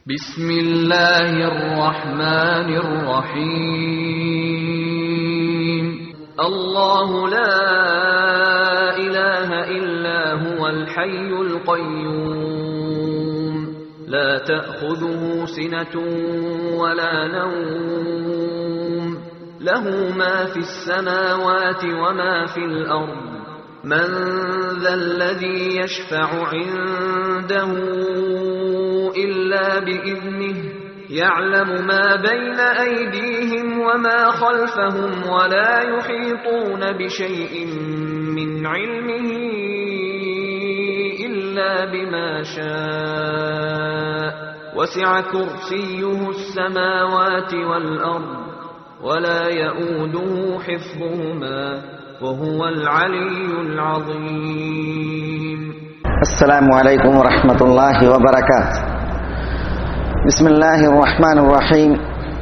بسم الله الرحمن الرحيم الله لا إله إلا هو الحي القيوم لا تأخذه سنة ولا نوم له ما في السماوات وما في الأرض من ذا الذي يشفع عنده إلا بإذنه يعلم ما بين أيديهم وما خلفهم ولا يحيطون بشيء من علمه إلا بما شاء وسع كرسيه السماوات والأرض ولا يؤوده حفظهما وهو العلي العظيم السلام عليكم ورحمة الله وبركاته بسم الله الرحمن الرحيم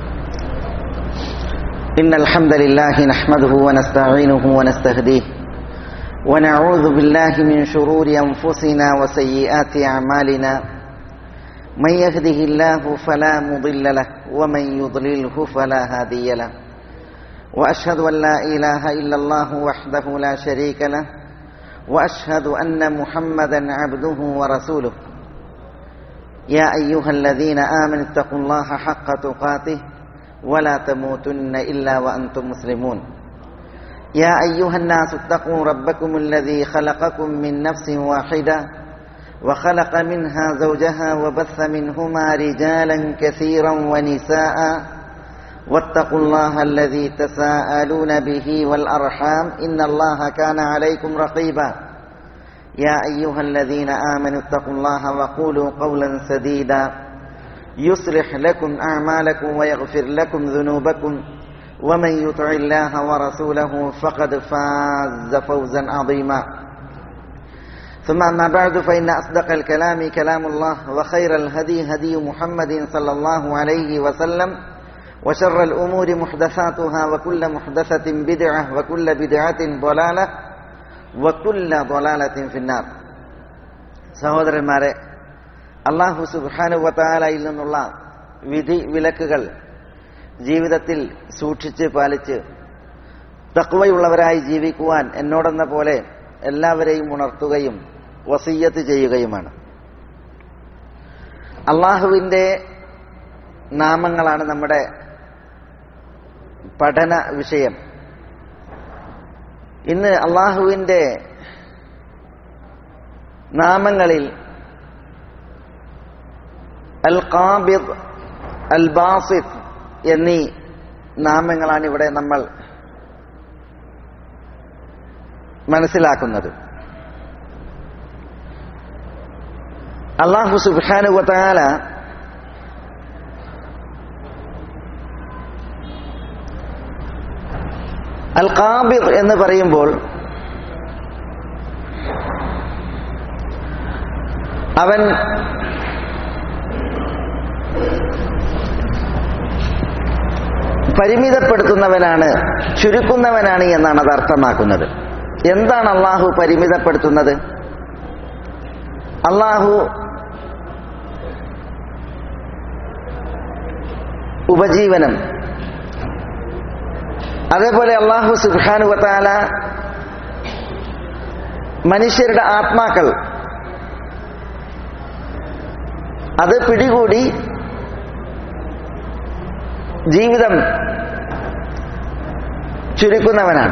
إن الحمد لله نحمده ونستعينه ونستهديه ونعوذ بالله من شرور أنفسنا وسيئات أعمالنا من يهده الله فلا مضل له ومن يضلله فلا هادي له وأشهد أن لا إله إلا الله وحده لا شريك له واشهد ان محمدا عبده ورسوله يا ايها الذين امنوا اتقوا الله حق تقاته ولا تموتن الا وانتم مسلمون يا ايها الناس اتقوا ربكم الذي خلقكم من نفس واحده وخلق منها زوجها وبث منهما رجالا كثيرا ونساء واتقوا الله الذي تساءلون به والأرحام إن الله كان عليكم رقيبا يا أيها الذين آمنوا اتقوا الله وقولوا قولا سديدا يصلح لكم أعمالكم ويغفر لكم ذنوبكم ومن يطع الله ورسوله فقد فاز فوزا عظيما ثم أما بعد فإن أصدق الكلام كلام الله وخير الهدي هدي محمد صلى الله عليه وسلم وشر الأمور محدثاتها وكل محدثة بدعة وكل بدعة ضلالة وكل ضلالة في النار സഹോദരന്മാരെ അള്ളാഹു സുബാനുവത്താലയിൽ നിന്നുള്ള വിധി വിലക്കുകൾ ജീവിതത്തിൽ സൂക്ഷിച്ച് പാലിച്ച് തക്വയുള്ളവരായി ജീവിക്കുവാൻ എന്നോടെന്ന പോലെ എല്ലാവരെയും ഉണർത്തുകയും വസീയത്ത് ചെയ്യുകയുമാണ് അള്ളാഹുവിൻ്റെ നാമങ്ങളാണ് നമ്മുടെ പഠന വിഷയം ഇന്ന് അള്ളാഹുവിൻ്റെ നാമങ്ങളിൽ അൽ ഖാബിദ് അൽ ബാസിദ് എന്നീ നാമങ്ങളാണ് ഇവിടെ നമ്മൾ മനസ്സിലാക്കുന്നത് അള്ളാഹു സുബാനുവത്താല അൽ ഖാബിർ എന്ന് പറയുമ്പോൾ അവൻ പരിമിതപ്പെടുത്തുന്നവനാണ് ചുരുക്കുന്നവനാണ് എന്നാണ് അത് അർത്ഥമാക്കുന്നത് എന്താണ് അള്ളാഹു പരിമിതപ്പെടുത്തുന്നത് അള്ളാഹു ഉപജീവനം അതേപോലെ അള്ളാഹു സുബാനുവത്താല മനുഷ്യരുടെ ആത്മാക്കൾ അത് പിടികൂടി ജീവിതം ചുരുക്കുന്നവനാണ്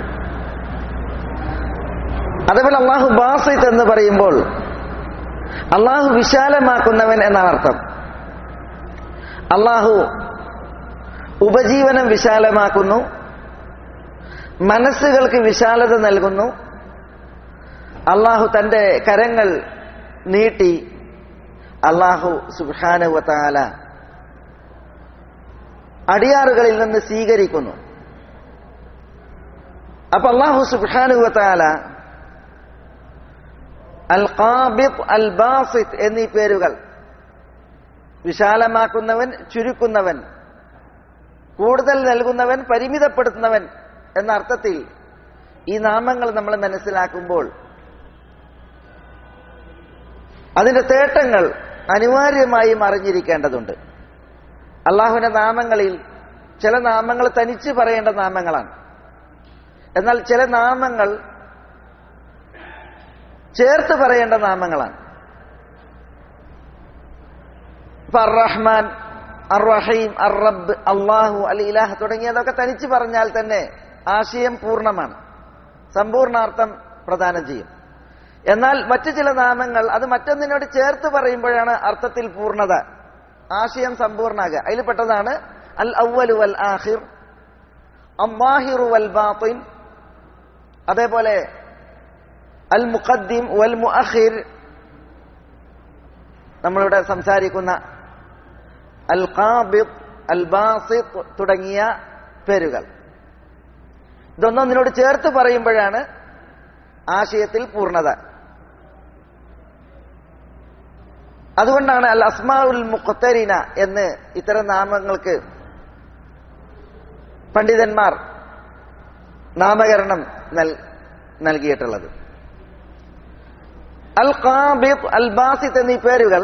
അതേപോലെ അള്ളാഹു ബാസിത്ത് എന്ന് പറയുമ്പോൾ അള്ളാഹു വിശാലമാക്കുന്നവൻ എന്നാണ് അർത്ഥം അള്ളാഹു ഉപജീവനം വിശാലമാക്കുന്നു മനസ്സുകൾക്ക് വിശാലത നൽകുന്നു അള്ളാഹു തന്റെ കരങ്ങൾ നീട്ടി അള്ളാഹു സുബാനുവത്താല അടിയാറുകളിൽ നിന്ന് സ്വീകരിക്കുന്നു അപ്പൊ അള്ളാഹു സുബാനുവത്താല അൽ ഖാബിദ് അൽ ബാസിത്ത് എന്നീ പേരുകൾ വിശാലമാക്കുന്നവൻ ചുരുക്കുന്നവൻ കൂടുതൽ നൽകുന്നവൻ പരിമിതപ്പെടുത്തുന്നവൻ എന്ന അർത്ഥത്തിൽ ഈ നാമങ്ങൾ നമ്മൾ മനസ്സിലാക്കുമ്പോൾ അതിന്റെ തേട്ടങ്ങൾ അനിവാര്യമായും അറിഞ്ഞിരിക്കേണ്ടതുണ്ട് അള്ളാഹുവിന്റെ നാമങ്ങളിൽ ചില നാമങ്ങൾ തനിച്ച് പറയേണ്ട നാമങ്ങളാണ് എന്നാൽ ചില നാമങ്ങൾ ചേർത്ത് പറയേണ്ട നാമങ്ങളാണ് ഇപ്പൊ അർ റഹ്മാൻ അർ റഹീം അർ റബ്ബ് അള്ളാഹു അൽ ഇലാഹ് തുടങ്ങിയതൊക്കെ തനിച്ച് പറഞ്ഞാൽ തന്നെ ആശയം പൂർണ്ണമാണ് സമ്പൂർണ്ണാർത്ഥം പ്രദാനം ചെയ്യും എന്നാൽ മറ്റു ചില നാമങ്ങൾ അത് മറ്റൊന്നിനോട് ചേർത്ത് പറയുമ്പോഴാണ് അർത്ഥത്തിൽ പൂർണ്ണത ആശയം സമ്പൂർണ്ണാകുക അതിൽ പെട്ടതാണ് അൽ അവലു വൽ ആഹിർ അമ്മാഹിറു വൽ ബാത്തിൻ അതേപോലെ അൽ മുഖദ്ദിം വൽ മുഅഖിർ നമ്മളിവിടെ സംസാരിക്കുന്ന അൽ ഖാബിദ് അൽ ബാസിത്ത് തുടങ്ങിയ പേരുകൾ ഇതൊന്നൊന്നിനോട് ചേർത്ത് പറയുമ്പോഴാണ് ആശയത്തിൽ പൂർണ്ണത അതുകൊണ്ടാണ് അൽ അസ്മാഉൽ മുഖത്തരീന എന്ന് ഇത്തരം നാമങ്ങൾക്ക് പണ്ഡിതന്മാർ നാമകരണം നൽകിയിട്ടുള്ളത് അൽ ഖാബിദ് അൽ ബാസിത്ത് എന്നീ പേരുകൾ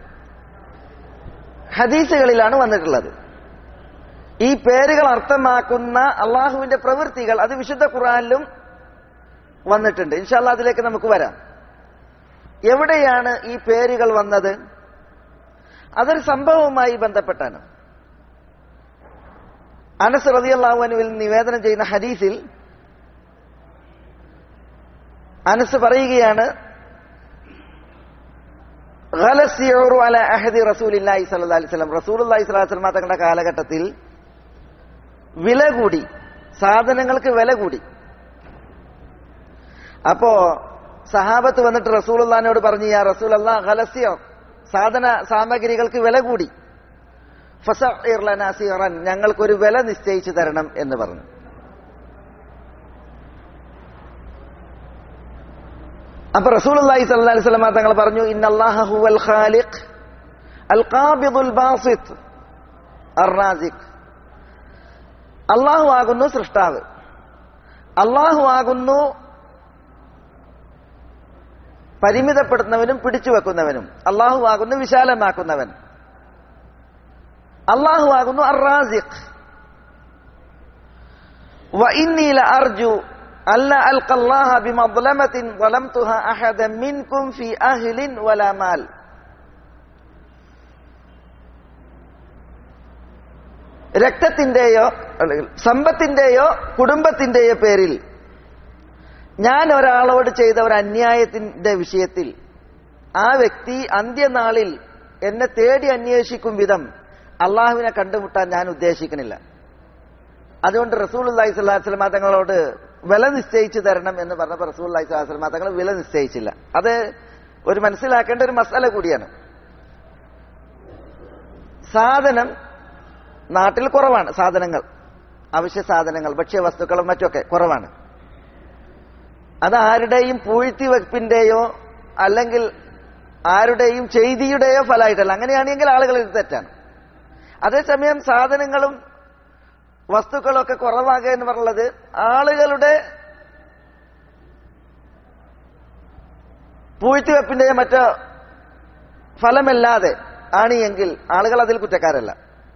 ഹദീസുകളിലാണ് വന്നിട്ടുള്ളത് ഈ പേരുകൾ അർത്ഥമാക്കുന്ന അള്ളാഹുവിന്റെ പ്രവൃത്തികൾ അത് വിശുദ്ധ ഖുറാനിലും വന്നിട്ടുണ്ട് ഇൻഷാല്ല അതിലേക്ക് നമുക്ക് വരാം എവിടെയാണ് ഈ പേരുകൾ വന്നത് അതൊരു സംഭവവുമായി ബന്ധപ്പെട്ടാണ് അനസ് റതിയല്ലാഹുവിൽ നിവേദനം ചെയ്യുന്ന ഹദീസിൽ അനസ് പറയുകയാണ് റസൂലി സലഹ്ലിസ്ലം റസൂലി സ്വലാസ്ലമ തങ്ങളുടെ കാലഘട്ടത്തിൽ വില കൂടി സാധനങ്ങൾക്ക് വില കൂടി അപ്പോ സഹാബത്ത് വന്നിട്ട് റസൂലുള്ളാനോട് പറഞ്ഞു യാ റസൂൽ അല്ലാ ഹലസ്യോ സാധന സാമഗ്രികൾക്ക് വില കൂടി ഫസീറൻ ഞങ്ങൾക്കൊരു വില നിശ്ചയിച്ചു തരണം എന്ന് പറഞ്ഞു അപ്പൊ റസൂൽ അള്ളാഹി സല്ലല്ലാഹി അലൈഹി വസല്ലം തങ്ങൾ പറഞ്ഞു ഇന്നല്ലാഹ ഹുവൽ ഖാലിഖ് അൽ ഖാബിദുൽ ബാസിത്ത് അർ റാസിഖ് അള്ളാഹു ആകുന്നു സൃഷ്ടാവ് അള്ളാഹു ആകുന്നു പരിമിതപ്പെടുത്തുന്നവനും പിടിച്ചു വെക്കുന്നവനും അള്ളാഹു ആകുന്നു വിശാലമാക്കുന്നവൻ അള്ളാഹു ആകുന്നു അറാസിഖ് وإني لأرجو ألا ألقى الله بمظلمة ظلمتها أحدا منكم في أهل ولا مال രക്തത്തിന്റെയോ അല്ലെങ്കിൽ സമ്പത്തിന്റെയോ കുടുംബത്തിന്റെയോ പേരിൽ ഞാൻ ഒരാളോട് ചെയ്ത ഒരു അന്യായത്തിന്റെ വിഷയത്തിൽ ആ വ്യക്തി അന്ത്യനാളിൽ എന്നെ തേടി അന്വേഷിക്കും വിധം അള്ളാഹുവിനെ കണ്ടുമുട്ടാൻ ഞാൻ ഉദ്ദേശിക്കുന്നില്ല അതുകൊണ്ട് റസൂൽ അള്ളഹി സ്വലാസ്ലമ തങ്ങളോട് വില നിശ്ചയിച്ചു തരണം എന്ന് പറഞ്ഞപ്പോൾ റസൂൽ അള്ളഹി സ്വലാസ്ലമ തങ്ങൾ വില നിശ്ചയിച്ചില്ല അത് ഒരു മനസ്സിലാക്കേണ്ട ഒരു മസാല കൂടിയാണ് സാധനം നാട്ടിൽ കുറവാണ് സാധനങ്ങൾ അവശ്യ സാധനങ്ങൾ ഭക്ഷ്യവസ്തുക്കളും മറ്റൊക്കെ കുറവാണ് അത് ആരുടെയും പൂഴ്ത്തി വെപ്പിന്റെയോ അല്ലെങ്കിൽ ആരുടെയും ചെയ്തിയുടെയോ ഫലമായിട്ടല്ല അങ്ങനെയാണെങ്കിൽ ആളുകൾ ഇത് തെറ്റാണ് അതേസമയം സാധനങ്ങളും വസ്തുക്കളും ഒക്കെ കുറവാകുക എന്ന് പറയുന്നത് ആളുകളുടെ പൂഴ്ത്തിവെപ്പിന്റെയോ മറ്റോ ഫലമല്ലാതെ ആണ് എങ്കിൽ ആളുകൾ അതിൽ കുറ്റക്കാരല്ല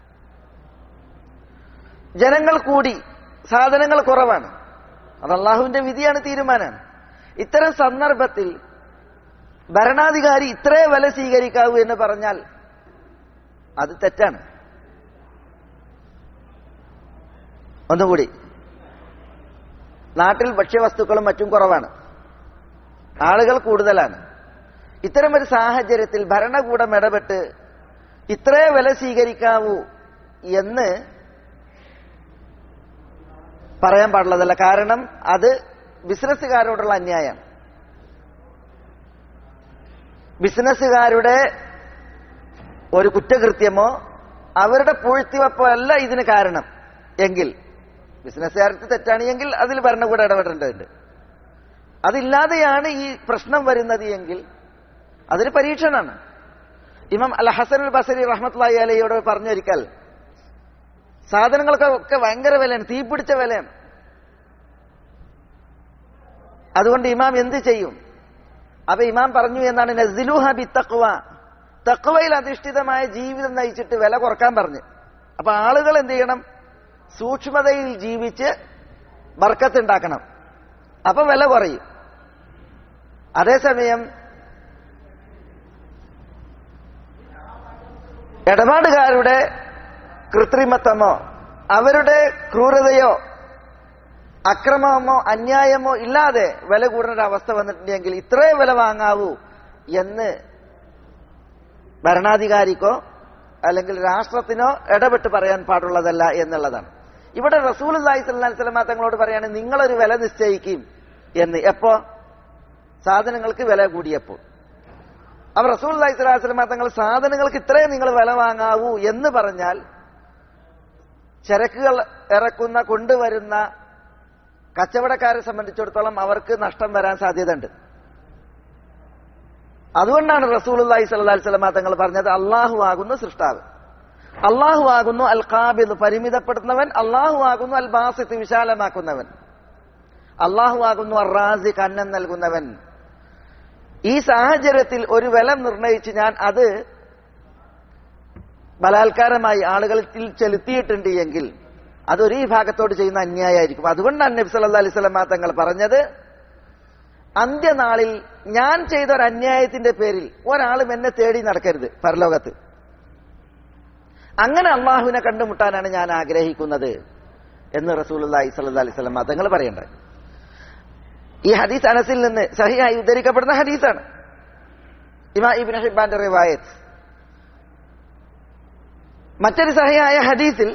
ജനങ്ങൾ കൂടി സാധനങ്ങൾ കുറവാണ് അത് അള്ളാഹുവിന്റെ വിധിയാണ് തീരുമാനമാണ് ഇത്തരം സന്ദർഭത്തിൽ ഭരണാധികാരി ഇത്രേ വില സ്വീകരിക്കാവൂ എന്ന് പറഞ്ഞാൽ അത് തെറ്റാണ് ഒന്നുകൂടി നാട്ടിൽ ഭക്ഷ്യവസ്തുക്കളും മറ്റും കുറവാണ് ആളുകൾ കൂടുതലാണ് ഇത്തരമൊരു സാഹചര്യത്തിൽ ഭരണകൂടം ഇടപെട്ട് ഇത്രേ വില സ്വീകരിക്കാവൂ എന്ന് പറയാൻ പാടുള്ളതല്ല കാരണം അത് ബിസിനസ്സുകാരോടുള്ള അന്യായം ബിസിനസ്സുകാരുടെ ഒരു കുറ്റകൃത്യമോ അവരുടെ പൂഴ്ത്തിവെപ്പോ അല്ല ഇതിന് കാരണം എങ്കിൽ ബിസിനസ്സുകാർക്ക് തെറ്റാണ് എങ്കിൽ അതിൽ ഭരണകൂടം ഇടപെടേണ്ടതുണ്ട് അതില്ലാതെയാണ് ഈ പ്രശ്നം വരുന്നത് എങ്കിൽ അതൊരു പരീക്ഷണമാണ് ഇമാം അൽ ഹസൻ അൽ ബസരി റഹ്മത്ലായി അലയോട് പറഞ്ഞൊരിക്കൽ സാധനങ്ങൾക്കൊക്കെ ഭയങ്കര വിലയാണ് തീപിടിച്ച വിലയാണ് അതുകൊണ്ട് ഇമാം എന്ത് ചെയ്യും അപ്പൊ ഇമാം പറഞ്ഞു എന്നാണ് നസിലുഹ ബി തക്വ തക്കവയിൽ അധിഷ്ഠിതമായ ജീവിതം നയിച്ചിട്ട് വില കുറക്കാൻ പറഞ്ഞു അപ്പൊ ആളുകൾ എന്ത് ചെയ്യണം സൂക്ഷ്മതയിൽ ജീവിച്ച് ബർക്കത്തുണ്ടാക്കണം അപ്പൊ വില കുറയും അതേസമയം ഇടപാടുകാരുടെ കൃത്രിമത്വമോ അവരുടെ ക്രൂരതയോ അക്രമമോ അന്യായമോ ഇല്ലാതെ വില കൂടുന്ന ഒരു അവസ്ഥ വന്നിട്ടുണ്ടെങ്കിൽ ഇത്രേ വില വാങ്ങാവൂ എന്ന് ഭരണാധികാരിക്കോ അല്ലെങ്കിൽ രാഷ്ട്രത്തിനോ ഇടപെട്ട് പറയാൻ പാടുള്ളതല്ല എന്നുള്ളതാണ് ഇവിടെ റസൂൽ അള്ളാഹി സ്വല്ലി സ്വലമ തങ്ങളോട് പറയാണ് നിങ്ങളൊരു വില നിശ്ചയിക്കും എന്ന് എപ്പോ സാധനങ്ങൾക്ക് വില കൂടിയപ്പോൾ അപ്പൊ റസൂൽ അള്ളാഹി സ്വലാഹി സ്വലമ തങ്ങൾ സാധനങ്ങൾക്ക് ഇത്രയും നിങ്ങൾ വില വാങ്ങാവൂ എന്ന് പറഞ്ഞാൽ ചരക്കുകൾ ഇറക്കുന്ന കൊണ്ടുവരുന്ന കച്ചവടക്കാരെ സംബന്ധിച്ചിടത്തോളം അവർക്ക് നഷ്ടം വരാൻ സാധ്യതയുണ്ട് അതുകൊണ്ടാണ് റസൂൽ അള്ളാഹി സ്വല്ലി സ്വലമ തങ്ങൾ പറഞ്ഞത് അള്ളാഹു ആകുന്നു സൃഷ്ടാവ് അള്ളാഹു ആകുന്നു അൽ കാബിദ് പരിമിതപ്പെടുത്തുന്നവൻ അള്ളാഹു ആകുന്നു അൽ ബാസിത്ത് വിശാലമാക്കുന്നവൻ അള്ളാഹു ആകുന്നു അർ റാസി കന്നം നൽകുന്നവൻ ഈ സാഹചര്യത്തിൽ ഒരു വില നിർണയിച്ച് ഞാൻ അത് ബലാത്കാരമായി ആളുകളിൽ ചെലുത്തിയിട്ടുണ്ട് എങ്കിൽ അതൊരു ഈ ഭാഗത്തോട് ചെയ്യുന്ന അന്യായമായിരിക്കും അതുകൊണ്ടാണ് നബി സല്ലാ അലൈഹി സ്വലമ തങ്ങൾ പറഞ്ഞത് അന്ത്യനാളിൽ ഞാൻ ചെയ്ത ഒരു അന്യായത്തിന്റെ പേരിൽ ഒരാളും എന്നെ തേടി നടക്കരുത് പരലോകത്ത് അങ്ങനെ അള്ളാഹുവിനെ കണ്ടുമുട്ടാനാണ് ഞാൻ ആഗ്രഹിക്കുന്നത് എന്ന് റസൂലി സല്ല അലൈഹി സ്വലമ തങ്ങൾ പറയേണ്ടത് ഈ ഹദീസ് അനസിൽ നിന്ന് സഹിയായി ഉദ്ധരിക്കപ്പെടുന്ന ഹദീസാണ് ഇമാ ഇബിൻ ഹിബാന്റെ റിവായത്ത് മറ്റൊരു സഹിയായ ഹദീസിൽ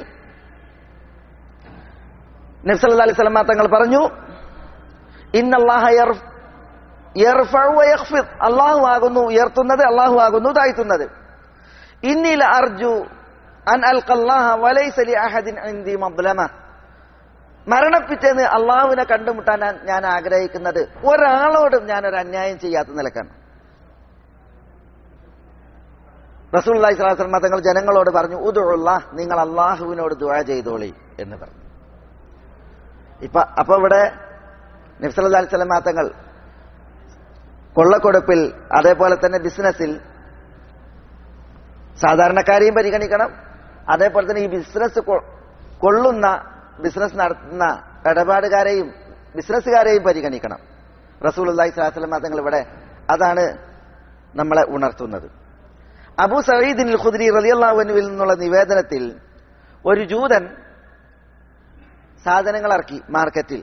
നബ്സല്ലാ അലൈഹി സ്വലമ തങ്ങൾ പറഞ്ഞു ഇന്നല്ലാഹ അള്ളാഹു ആകുന്നു ഉയർത്തുന്നത് അള്ളാഹു ആകുന്നു താഴ്ത്തുന്നത് ഇന്നില അർജു അൻ അൽഖല്ലാഹ വലൈസലി അഹദിൻ ഇന്ദി മബ്ലമ മരണപ്പിറ്റെന്ന് അള്ളാഹുവിനെ കണ്ടുമുട്ടാൻ ഞാൻ ആഗ്രഹിക്കുന്നത് ഒരാളോടും ഞാൻ ഒരു അന്യായം ചെയ്യാത്ത നിലക്കാണ് റസൂൽ സ്വലാസ്ലമ തങ്ങൾ ജനങ്ങളോട് പറഞ്ഞു ഉദുള്ള നിങ്ങൾ അള്ളാഹുവിനോട് ദുഴ ചെയ്തോളി എന്ന് പറഞ്ഞു ഇപ്പൊ അപ്പൊ ഇവിടെ നബ്സല്ലാ സ്വലമാ തങ്ങൾ കൊള്ളക്കൊടുപ്പിൽ അതേപോലെ തന്നെ ബിസിനസ്സിൽ സാധാരണക്കാരെയും പരിഗണിക്കണം അതേപോലെ തന്നെ ഈ ബിസിനസ് കൊള്ളുന്ന ബിസിനസ് നടത്തുന്ന ഇടപാടുകാരെയും ബിസിനസ്സുകാരെയും പരിഗണിക്കണം റസൂൽ അള്ളാഹി സ്വലാസ്ലമ തങ്ങൾ ഇവിടെ അതാണ് നമ്മളെ ഉണർത്തുന്നത് അബു സയ്യിദിൻ ഖുദ്രി റലിയല്ലാഹുവിനുവിൽ നിന്നുള്ള നിവേദനത്തിൽ ഒരു ജൂതൻ സാധനങ്ങൾ ഇറക്കി മാർക്കറ്റിൽ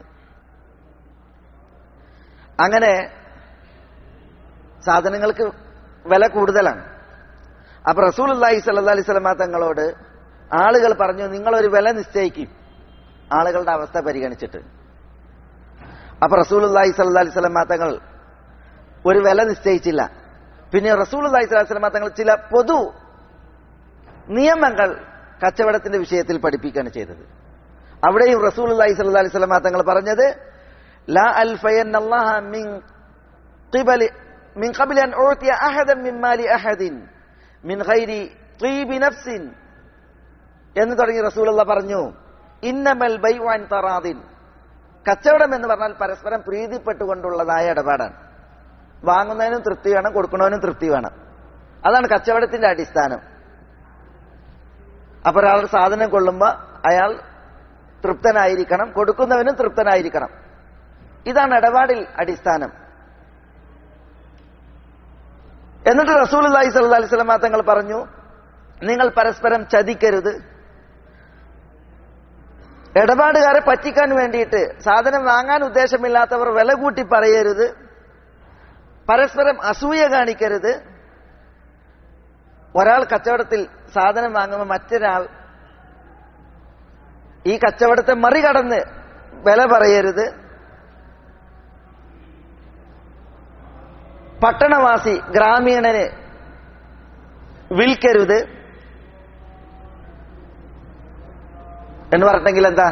അങ്ങനെ സാധനങ്ങൾക്ക് വില കൂടുതലാണ് അപ്പൊ റസൂൽ അള്ളാഹി സല്ലാ അലൈഹി സ്വലമ തങ്ങളോട് ആളുകൾ പറഞ്ഞു നിങ്ങളൊരു വില നിശ്ചയിക്കും ആളുകളുടെ അവസ്ഥ പരിഗണിച്ചിട്ട് അപ്പൊ റസൂൽ അള്ളാഹി സല്ലാ അലൈഹി സ്വലമ തങ്ങൾ ഒരു വില നിശ്ചയിച്ചില്ല പിന്നെ റസൂൽ അള്ളാഹി സ്വലാഹി സ്വലമ തങ്ങൾ ചില പൊതു നിയമങ്ങൾ കച്ചവടത്തിന്റെ വിഷയത്തിൽ പഠിപ്പിക്കുകയാണ് ചെയ്തത് അവിടെയും റസൂൽ അള്ളാഹി സ്വല്ലാ അലൈഹി സ്വലമ തങ്ങൾ പറഞ്ഞത് ലാ അൽഫയൻ അല്ലാഹ മിൻ ഖിബലി من قبل أن أعطي أحدا من مال أحد من غير طيب نفس എന്ന് തുടങ്ങി റസൂലുള്ള പറഞ്ഞു ഇന്നമൽ ബൈവാൻ തറാദിൻ കച്ചവടം എന്ന് പറഞ്ഞാൽ പരസ്പരം പ്രീതിപ്പെട്ടുകൊണ്ടുള്ളതായ ഇടപാടാണ് വാങ്ങുന്നതിനും തൃപ്തി വേണം കൊടുക്കുന്നതിനും തൃപ്തി വേണം അതാണ് കച്ചവടത്തിന്റെ അടിസ്ഥാനം അപ്പൊ ഒരാൾ സാധനം കൊള്ളുമ്പോൾ അയാൾ തൃപ്തനായിരിക്കണം കൊടുക്കുന്നവനും തൃപ്തനായിരിക്കണം ഇതാണ് ഇടപാടിൽ അടിസ്ഥാനം എന്നിട്ട് റസൂൽ അള്ളാഹി സല്ല അലൈഹി സ്വലമ തങ്ങൾ പറഞ്ഞു നിങ്ങൾ പരസ്പരം ചതിക്കരുത് ഇടപാടുകാരെ പറ്റിക്കാൻ വേണ്ടിയിട്ട് സാധനം വാങ്ങാൻ ഉദ്ദേശമില്ലാത്തവർ വില കൂട്ടി പറയരുത് പരസ്പരം അസൂയ കാണിക്കരുത് ഒരാൾ കച്ചവടത്തിൽ സാധനം വാങ്ങുമ്പോൾ മറ്റൊരാൾ ഈ കച്ചവടത്തെ മറികടന്ന് വില പറയരുത് പട്ടണവാസി ഗ്രാമീണന് വിൽക്കരുത് എന്ന് പറഞ്ഞിട്ടെങ്കിൽ എന്താ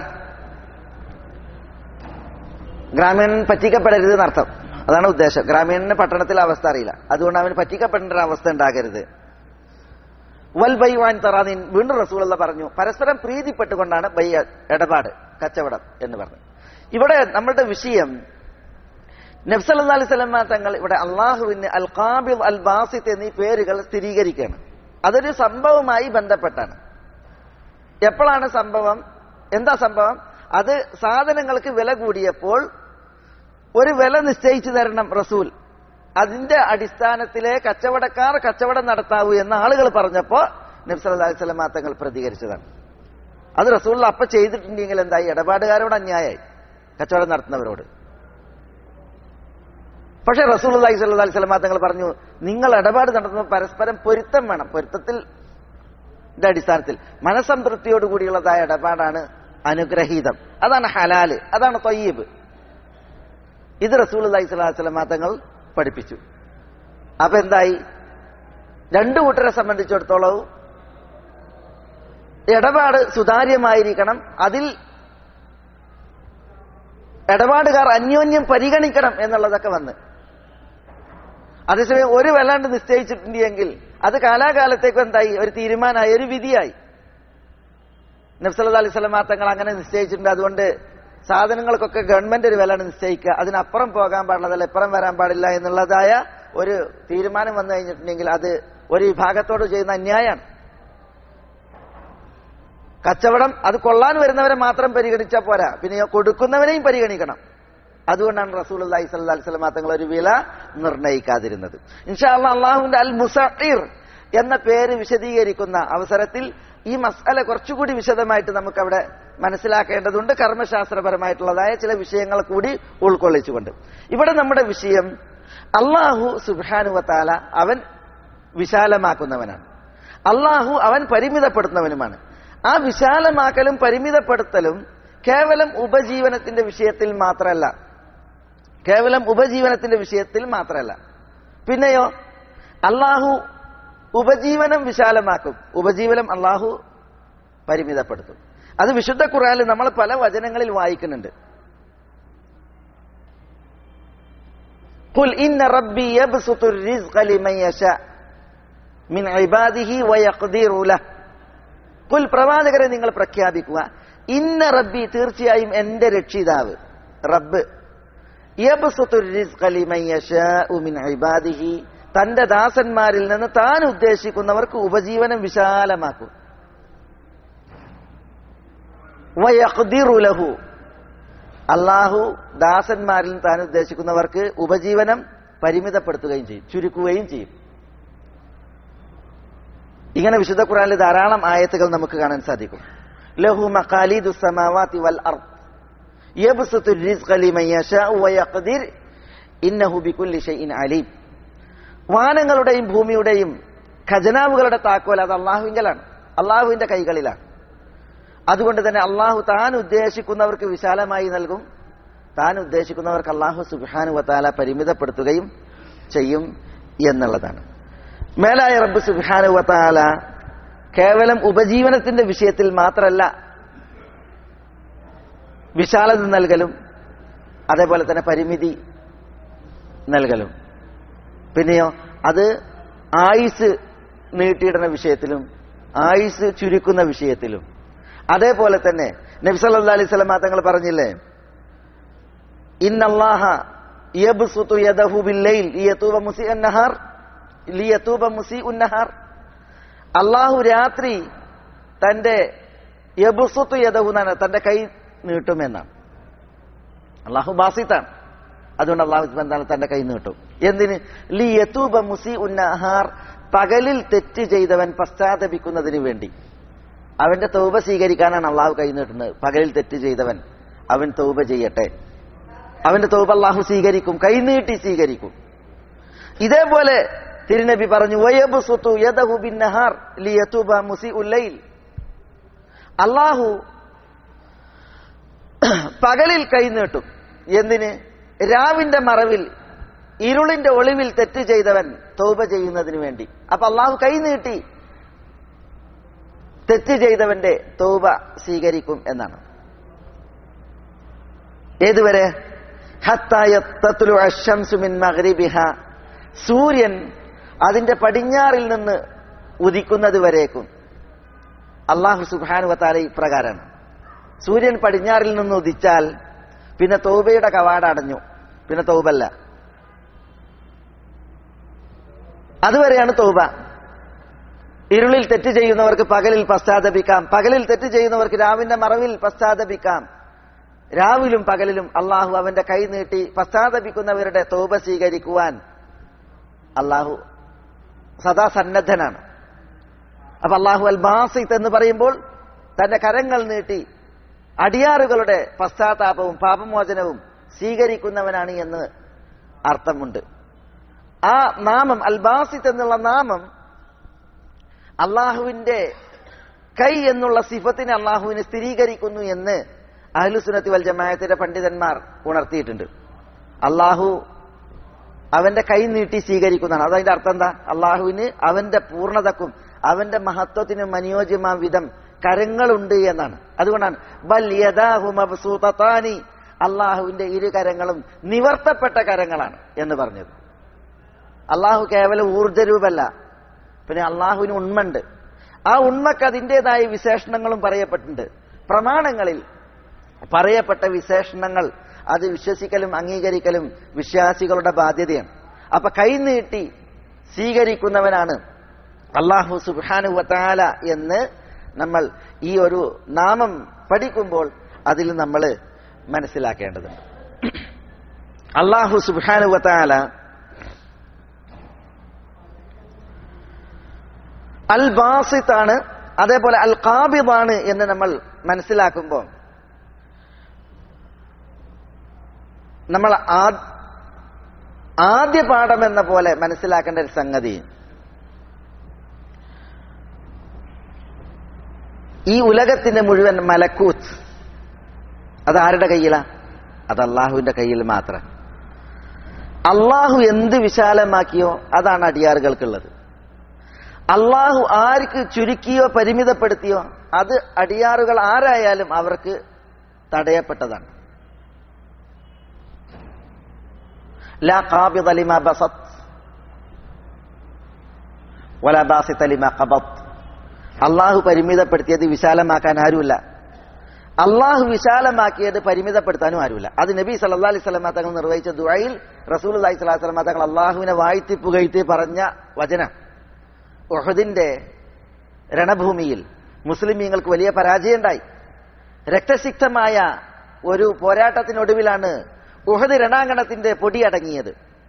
ഗ്രാമീണൻ പറ്റിക്കപ്പെടരുത് എന്നർത്ഥം അതാണ് ഉദ്ദേശം ഗ്രാമീണന് പട്ടണത്തിലെ അവസ്ഥ അറിയില്ല അതുകൊണ്ട് അവന് പറ്റിക്കപ്പെടേണ്ട ഒരു അവസ്ഥ ഉണ്ടാകരുത് വൽ ബൈ വാൻ തറാദീൻ വീണ്ടും റസൂലുള്ള പറഞ്ഞു പരസ്പരം പ്രീതിപ്പെട്ടുകൊണ്ടാണ് ബൈ ഇടപാട് കച്ചവടം എന്ന് പറഞ്ഞു ഇവിടെ നമ്മളുടെ വിഷയം നബ്സല്ലാ അലൈഹി സ്വലമ തങ്ങൾ ഇവിടെ അള്ളാഹുവിന് അൽ ഖാബിദ് അൽ ബാസിത്ത് എന്നീ പേരുകൾ സ്ഥിരീകരിക്കുകയാണ് അതൊരു സംഭവമായി ബന്ധപ്പെട്ടാണ് എപ്പോഴാണ് സംഭവം എന്താ സംഭവം അത് സാധനങ്ങൾക്ക് വില കൂടിയപ്പോൾ ഒരു വില നിശ്ചയിച്ചു തരണം റസൂൽ അതിന്റെ അടിസ്ഥാനത്തിലെ കച്ചവടക്കാർ കച്ചവടം നടത്താവൂ എന്ന ആളുകൾ പറഞ്ഞപ്പോ നബ്സല്ലാ അലൈഹി സ്വലമ തങ്ങൾ പ്രതികരിച്ചതാണ് അത് റസൂൽ അപ്പ ചെയ്തിട്ടുണ്ടെങ്കിൽ എന്തായി ഇടപാടുകാരോട് അന്യായമായി കച്ചവടം നടത്തുന്നവരോട് പക്ഷെ റസൂൽ അലൈഹി സ്വല്ലാ അലൈഹി സ്വലമ തങ്ങൾ പറഞ്ഞു നിങ്ങൾ ഇടപാട് നടത്തുമ്പോൾ പരസ്പരം പൊരുത്തം വേണം പൊരുത്തത്തിൽ അടിസ്ഥാനത്തിൽ മനസംതൃപ്തിയോടുകൂടിയുള്ളതായ ഇടപാടാണ് അനുഗ്രഹീതം അതാണ് ഹലാല് അതാണ് തൊയ്യബ് ഇത് റസൂൽ അലൈഹി സ്വലാഹു സ്വലമ തങ്ങൾ പഠിപ്പിച്ചു അപ്പൊ എന്തായി രണ്ടു കൂട്ടരെ സംബന്ധിച്ചിടത്തോളവും ഇടപാട് സുതാര്യമായിരിക്കണം അതിൽ ഇടപാടുകാർ അന്യോന്യം പരിഗണിക്കണം എന്നുള്ളതൊക്കെ വന്ന് അതേസമയം ഒരു വല്ലാണ്ട് നിശ്ചയിച്ചിട്ടുണ്ടെങ്കിൽ അത് കാലാകാലത്തേക്ക് എന്തായി ഒരു തീരുമാനമായി ഒരു വിധിയായി നബ്സല്ലാ അലൈഹി സ്വലമാ തങ്ങൾ അങ്ങനെ നിശ്ചയിച്ചിട്ടുണ്ട് അതുകൊണ്ട് സാധനങ്ങൾക്കൊക്കെ ഗവൺമെന്റ് ഒരു വില നിശ്ചയിക്കുക അതിനപ്പുറം പോകാൻ പാടില്ല ഇപ്പുറം വരാൻ പാടില്ല എന്നുള്ളതായ ഒരു തീരുമാനം വന്നു കഴിഞ്ഞിട്ടുണ്ടെങ്കിൽ അത് ഒരു വിഭാഗത്തോട് ചെയ്യുന്ന അന്യായമാണ് കച്ചവടം അത് കൊള്ളാൻ വരുന്നവരെ മാത്രം പരിഗണിച്ചാൽ പോരാ പിന്നെ കൊടുക്കുന്നവനെയും പരിഗണിക്കണം അതുകൊണ്ടാണ് റസൂൽ അള്ളഹി സ്വല്ലി സ്വലമ തങ്ങൾ ഒരു വില നിർണയിക്കാതിരുന്നത് ഇൻഷാ അള്ളാഹ് അള്ളാഹുവിന്റെ അൽ മുസീർ എന്ന പേര് വിശദീകരിക്കുന്ന അവസരത്തിൽ ഈ മസാല കുറച്ചുകൂടി വിശദമായിട്ട് നമുക്ക് അവിടെ മനസ്സിലാക്കേണ്ടതുണ്ട് കർമ്മശാസ്ത്രപരമായിട്ടുള്ളതായ ചില വിഷയങ്ങൾ കൂടി ഉൾക്കൊള്ളിച്ചുകൊണ്ട് ഇവിടെ നമ്മുടെ വിഷയം അള്ളാഹു സുബാനുവത്താല അവൻ വിശാലമാക്കുന്നവനാണ് അള്ളാഹു അവൻ പരിമിതപ്പെടുത്തുന്നവനുമാണ് ആ വിശാലമാക്കലും പരിമിതപ്പെടുത്തലും കേവലം ഉപജീവനത്തിന്റെ വിഷയത്തിൽ മാത്രമല്ല കേവലം ഉപജീവനത്തിന്റെ വിഷയത്തിൽ മാത്രമല്ല പിന്നെയോ അള്ളാഹു ഉപജീവനം വിശാലമാക്കും ഉപജീവനം അള്ളാഹു പരിമിതപ്പെടുത്തും അത് വിശുദ്ധ ഖുറാനിൽ നമ്മൾ പല വചനങ്ങളിൽ വായിക്കുന്നുണ്ട് قل إن ربي يبسط الرزق لمن يشاء من عباده ويقدر له കുൽ പ്രവാചകരെ നിങ്ങൾ പ്രഖ്യാപിക്കുക ഇന്ന റബ്ബി തീർച്ചയായും എന്റെ രക്ഷിതാവ് റബ്ബ് തന്റെ ദാസന്മാരിൽ നിന്ന് താൻ ഉദ്ദേശിക്കുന്നവർക്ക് ഉപജീവനം വിശാലമാക്കും വയഖ്ദിറുലഹു അള്ളാഹു ദാസന്മാരിൽ നിന്ന് താൻ ഉദ്ദേശിക്കുന്നവർക്ക് ഉപജീവനം പരിമിതപ്പെടുത്തുകയും ചെയ്യും ചുരുക്കുകയും ചെയ്യും ഇങ്ങനെ വിശുദ്ധ ഖുറാനിൽ ധാരാളം ആയത്തുകൾ നമുക്ക് കാണാൻ സാധിക്കും ലഹു മഖാലിദു സമാവാതി വൽ അർദ് യബ്സുതു الرزق لمن يشاء ويقدر إنه بكل شيء عليم വാനങ്ങളുടെയും ഭൂമിയുടെയും ഖജനാവുകളുടെ താക്കോൽ അത് അള്ളാഹുവിങ്കലാണ് അള്ളാഹുവിന്റെ കൈകളിലാണ് അതുകൊണ്ട് തന്നെ അള്ളാഹു താൻ ഉദ്ദേശിക്കുന്നവർക്ക് വിശാലമായി നൽകും താൻ ഉദ്ദേശിക്കുന്നവർക്ക് അള്ളാഹു സുബാനു വത്താല പരിമിതപ്പെടുത്തുകയും ചെയ്യും എന്നുള്ളതാണ് മേലായ റബ്ബ് സുബാനു വത്താല കേവലം ഉപജീവനത്തിന്റെ വിഷയത്തിൽ മാത്രമല്ല വിശാലത നൽകലും അതേപോലെ തന്നെ പരിമിതി നൽകലും പിന്നെയോ അത് ആയുസ് നീട്ടിയിടുന്ന വിഷയത്തിലും ആയുസ് ചുരുക്കുന്ന വിഷയത്തിലും അതേപോലെ തന്നെ നബ്സല്ലാ അലൈഹി സ്വലമ തങ്ങൾ പറഞ്ഞില്ലേ ഇന്നല്ലാഹ യബ്സുതു യദഹു ബില്ലൈൽ ലിയതൂബ മുസിഅൻ നഹാർ ലിയതൂബ മുസിഉൻ നഹാർ അള്ളാഹു രാത്രി തന്റെ യബ്സുതു യദഹു എന്നാണ് തന്റെ കൈ നീട്ടുമെന്നാണ് അള്ളാഹു ബാസിത്താണ് അതുകൊണ്ട് അള്ളാഹു എന്താണ് തന്റെ കൈ നീട്ടും എന്തിന് ലി യതൂബ മുസി ഉന്നഹാർ പകലിൽ തെറ്റ് ചെയ്തവൻ പശ്ചാത്തപിക്കുന്നതിന് വേണ്ടി അവന്റെ തൗബ സ്വീകരിക്കാനാണ് അള്ളാഹു കൈ നീട്ടുന്നത് പകലിൽ തെറ്റ് ചെയ്തവൻ അവൻ തൗബ ചെയ്യട്ടെ അവന്റെ തൗബ അള്ളാഹു സ്വീകരിക്കും കൈനീട്ടി സ്വീകരിക്കും ഇതേപോലെ തിരുനബി പറഞ്ഞു വയബുസുതു യദഹു ബിന്നഹാർ ലിയതൂബ മുസി ഉല്ലൈൽ അള്ളാഹു പകലിൽ കൈനീട്ടും എന്തിന് രാവിന്റെ മറവിൽ ഇരുളിന്റെ ഒളിവിൽ തെറ്റ് ചെയ്തവൻ തൗബ ചെയ്യുന്നതിന് വേണ്ടി അപ്പൊ അള്ളാഹു കൈനീട്ടി തെറ്റ് ചെയ്തവന്റെ തൗബ സ്വീകരിക്കും എന്നാണ് ഏതുവരെ സൂര്യൻ അതിന്റെ പടിഞ്ഞാറിൽ നിന്ന് ഉദിക്കുന്നത് വരേക്കും അള്ളാഹു സുബാനുവത്താല ഇപ്രകാരമാണ് സൂര്യൻ പടിഞ്ഞാറിൽ നിന്ന് ഉദിച്ചാൽ പിന്നെ തോബയുടെ കവാട അടഞ്ഞു പിന്നെ തൗബല്ല അതുവരെയാണ് തൗബ ഇരുളിൽ തെറ്റ് ചെയ്യുന്നവർക്ക് പകലിൽ പശ്ചാത്തപിക്കാം പകലിൽ തെറ്റ് ചെയ്യുന്നവർക്ക് രാവിന്റെ മറവിൽ പശ്ചാത്തപിക്കാം രാവിലും പകലിലും അള്ളാഹു അവന്റെ കൈ നീട്ടി പശ്ചാത്തപിക്കുന്നവരുടെ തോപ സ്വീകരിക്കുവാൻ അള്ളാഹു സദാ സന്നദ്ധനാണ് അപ്പൊ അള്ളാഹു അൽ ബാസിത്ത് എന്ന് പറയുമ്പോൾ തന്റെ കരങ്ങൾ നീട്ടി അടിയാറുകളുടെ പശ്ചാത്താപവും പാപമോചനവും സ്വീകരിക്കുന്നവനാണ് എന്ന് അർത്ഥമുണ്ട് ആ നാമം അൽ ബാസിത്ത് എന്നുള്ള നാമം അള്ളാഹുവിന്റെ കൈ എന്നുള്ള സിഫത്തിനെ അള്ളാഹുവിനെ സ്ഥിരീകരിക്കുന്നു എന്ന് അഹ്ലുസുനത്തി വൽ ജമായത്തിന്റെ പണ്ഡിതന്മാർ ഉണർത്തിയിട്ടുണ്ട് അള്ളാഹു അവന്റെ കൈ നീട്ടി സ്വീകരിക്കുന്നതാണ് അതതിന്റെ അർത്ഥം എന്താ അള്ളാഹുവിന് അവന്റെ പൂർണ്ണതക്കും അവന്റെ മഹത്വത്തിനും അനുയോജ്യമാം വിധം കരങ്ങളുണ്ട് എന്നാണ് അതുകൊണ്ടാണ് ബൽ യദാഹു മബ്സൂതത്താനി അള്ളാഹുവിന്റെ ഇരു കരങ്ങളും നിവർത്തപ്പെട്ട കരങ്ങളാണ് എന്ന് പറഞ്ഞത് അള്ളാഹു കേവലം ഊർജ്ജരൂപല്ല പിന്നെ അള്ളാഹുവിന് ഉണ്മണ്ട് ആ ഉണ്മക്ക് അതിൻ്റെതായ വിശേഷണങ്ങളും പറയപ്പെട്ടിട്ടുണ്ട് പ്രമാണങ്ങളിൽ പറയപ്പെട്ട വിശേഷണങ്ങൾ അത് വിശ്വസിക്കലും അംഗീകരിക്കലും വിശ്വാസികളുടെ ബാധ്യതയാണ് അപ്പൊ കൈനീട്ടി സ്വീകരിക്കുന്നവനാണ് അള്ളാഹു സുബാനുവത്താല എന്ന് നമ്മൾ ഈ ഒരു നാമം പഠിക്കുമ്പോൾ അതിൽ നമ്മൾ മനസ്സിലാക്കേണ്ടതുണ്ട് അള്ളാഹു സുബാനുവത്താല അൽ ബാസിത്താണ് അതേപോലെ അൽ കാബിദാണ് എന്ന് നമ്മൾ മനസ്സിലാക്കുമ്പോൾ നമ്മൾ ആദ്യ പാഠം എന്ന പോലെ മനസ്സിലാക്കേണ്ട ഒരു സംഗതി ഈ ഉലകത്തിന്റെ മുഴുവൻ മലക്കൂത്ത് അത് ആരുടെ കയ്യിലാ അത് അള്ളാഹുവിന്റെ കയ്യിൽ മാത്രം അള്ളാഹു എന്ത് വിശാലമാക്കിയോ അതാണ് അടിയാറുകൾക്കുള്ളത് അള്ളാഹു ആർക്ക് ചുരുക്കിയോ പരിമിതപ്പെടുത്തിയോ അത് അടിയാറുകൾ ആരായാലും അവർക്ക് തടയപ്പെട്ടതാണ് ലാ ഖാബിദ ലിമാ ബസത്ത് വലാ ബാസിത ലിമാ ഖബത്ത് അള്ളാഹു പരിമിതപ്പെടുത്തിയത് വിശാലമാക്കാൻ ആരുമില്ല അള്ളാഹു വിശാലമാക്കിയത് പരിമിതപ്പെടുത്താനും ആരുമില്ല അത് നബി സല്ലാ അലൈഹി സ്വലമ തങ്ങൾ നിർവഹിച്ച ദുഴയിൽ റസൂൽ അലൈഹി സ്വലാഹു സ്വലമ തങ്ങൾ അള്ളാഹുവിനെ വാഴ്ത്തി പുകഴ്ത്തി പറഞ്ഞ വചനം ഒഹദിന്റെ രണഭൂമിയിൽ മുസ്ലിമീങ്ങൾക്ക് വലിയ പരാജയമുണ്ടായി രക്തസിക്തമായ ഒരു പോരാട്ടത്തിനൊടുവിലാണ് ഉഹദ് രണാങ്കണത്തിന്റെ പൊടി അടങ്ങിയത്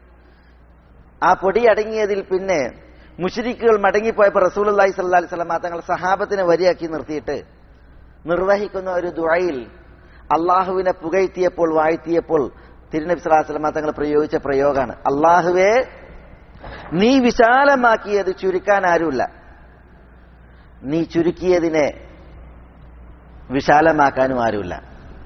ആ പൊടി അടങ്ങിയതിൽ പിന്നെ മുഷരിക്കുകൾ മടങ്ങിപ്പോയപ്പോൾ റസൂൽ അള്ളാഹി സല്ലാ അലൈഹി സ്വലമ തങ്ങൾ സഹാബത്തിനെ വരിയാക്കി നിർത്തിയിട്ട് നിർവഹിക്കുന്ന ഒരു ദുഴയിൽ അള്ളാഹുവിനെ പുകഴ്ത്തിയപ്പോൾ വാഴ്ത്തിയപ്പോൾ തിരുനബി സ്വലാഹു വസ്ലമ തങ്ങൾ പ്രയോഗിച്ച പ്രയോഗമാണ് അള്ളാഹുവേ നീ വിശാലമാക്കിയത് ചുരുക്കാൻ ആരുമില്ല നീ ചുരുക്കിയതിനെ വിശാലമാക്കാനും ആരുമില്ല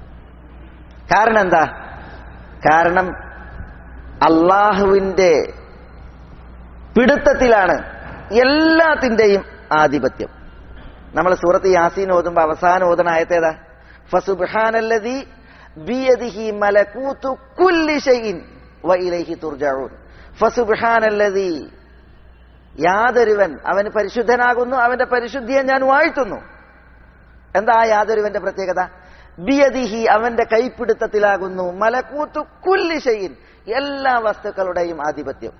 കാരണം എന്താ കാരണം അള്ളാഹുവിന്റെ പിടുത്തത്തിലാണ് എല്ലാത്തിന്റെയും ആധിപത്യം നമ്മൾ സൂറത്ത് യാസീൻ ഓതുമ്പോ അവസാനം ഓതണ ആയത്തേതാ ഫസുബ്ഹാനല്ലദീ ബിയദിഹി മലകൂതു കുല്ലി ഷൈഇൻ വഇലൈഹി തുർജഊൻ ഫസുബ്ഹാനല്ലദീ യാതൊരുവൻ അവന് പരിശുദ്ധനാകുന്നു അവന്റെ പരിശുദ്ധിയെ ഞാൻ വാഴ്ത്തുന്നു എന്താ ആ യാതൊരുവന്റെ പ്രത്യേകത ബിയദിഹി അവന്റെ കൈപ്പിടുത്തത്തിലാകുന്നു മലക്കൂത്തു കുല്ലി ഷൈഇൻ എല്ലാ വസ്തുക്കളുടെയും ആധിപത്യം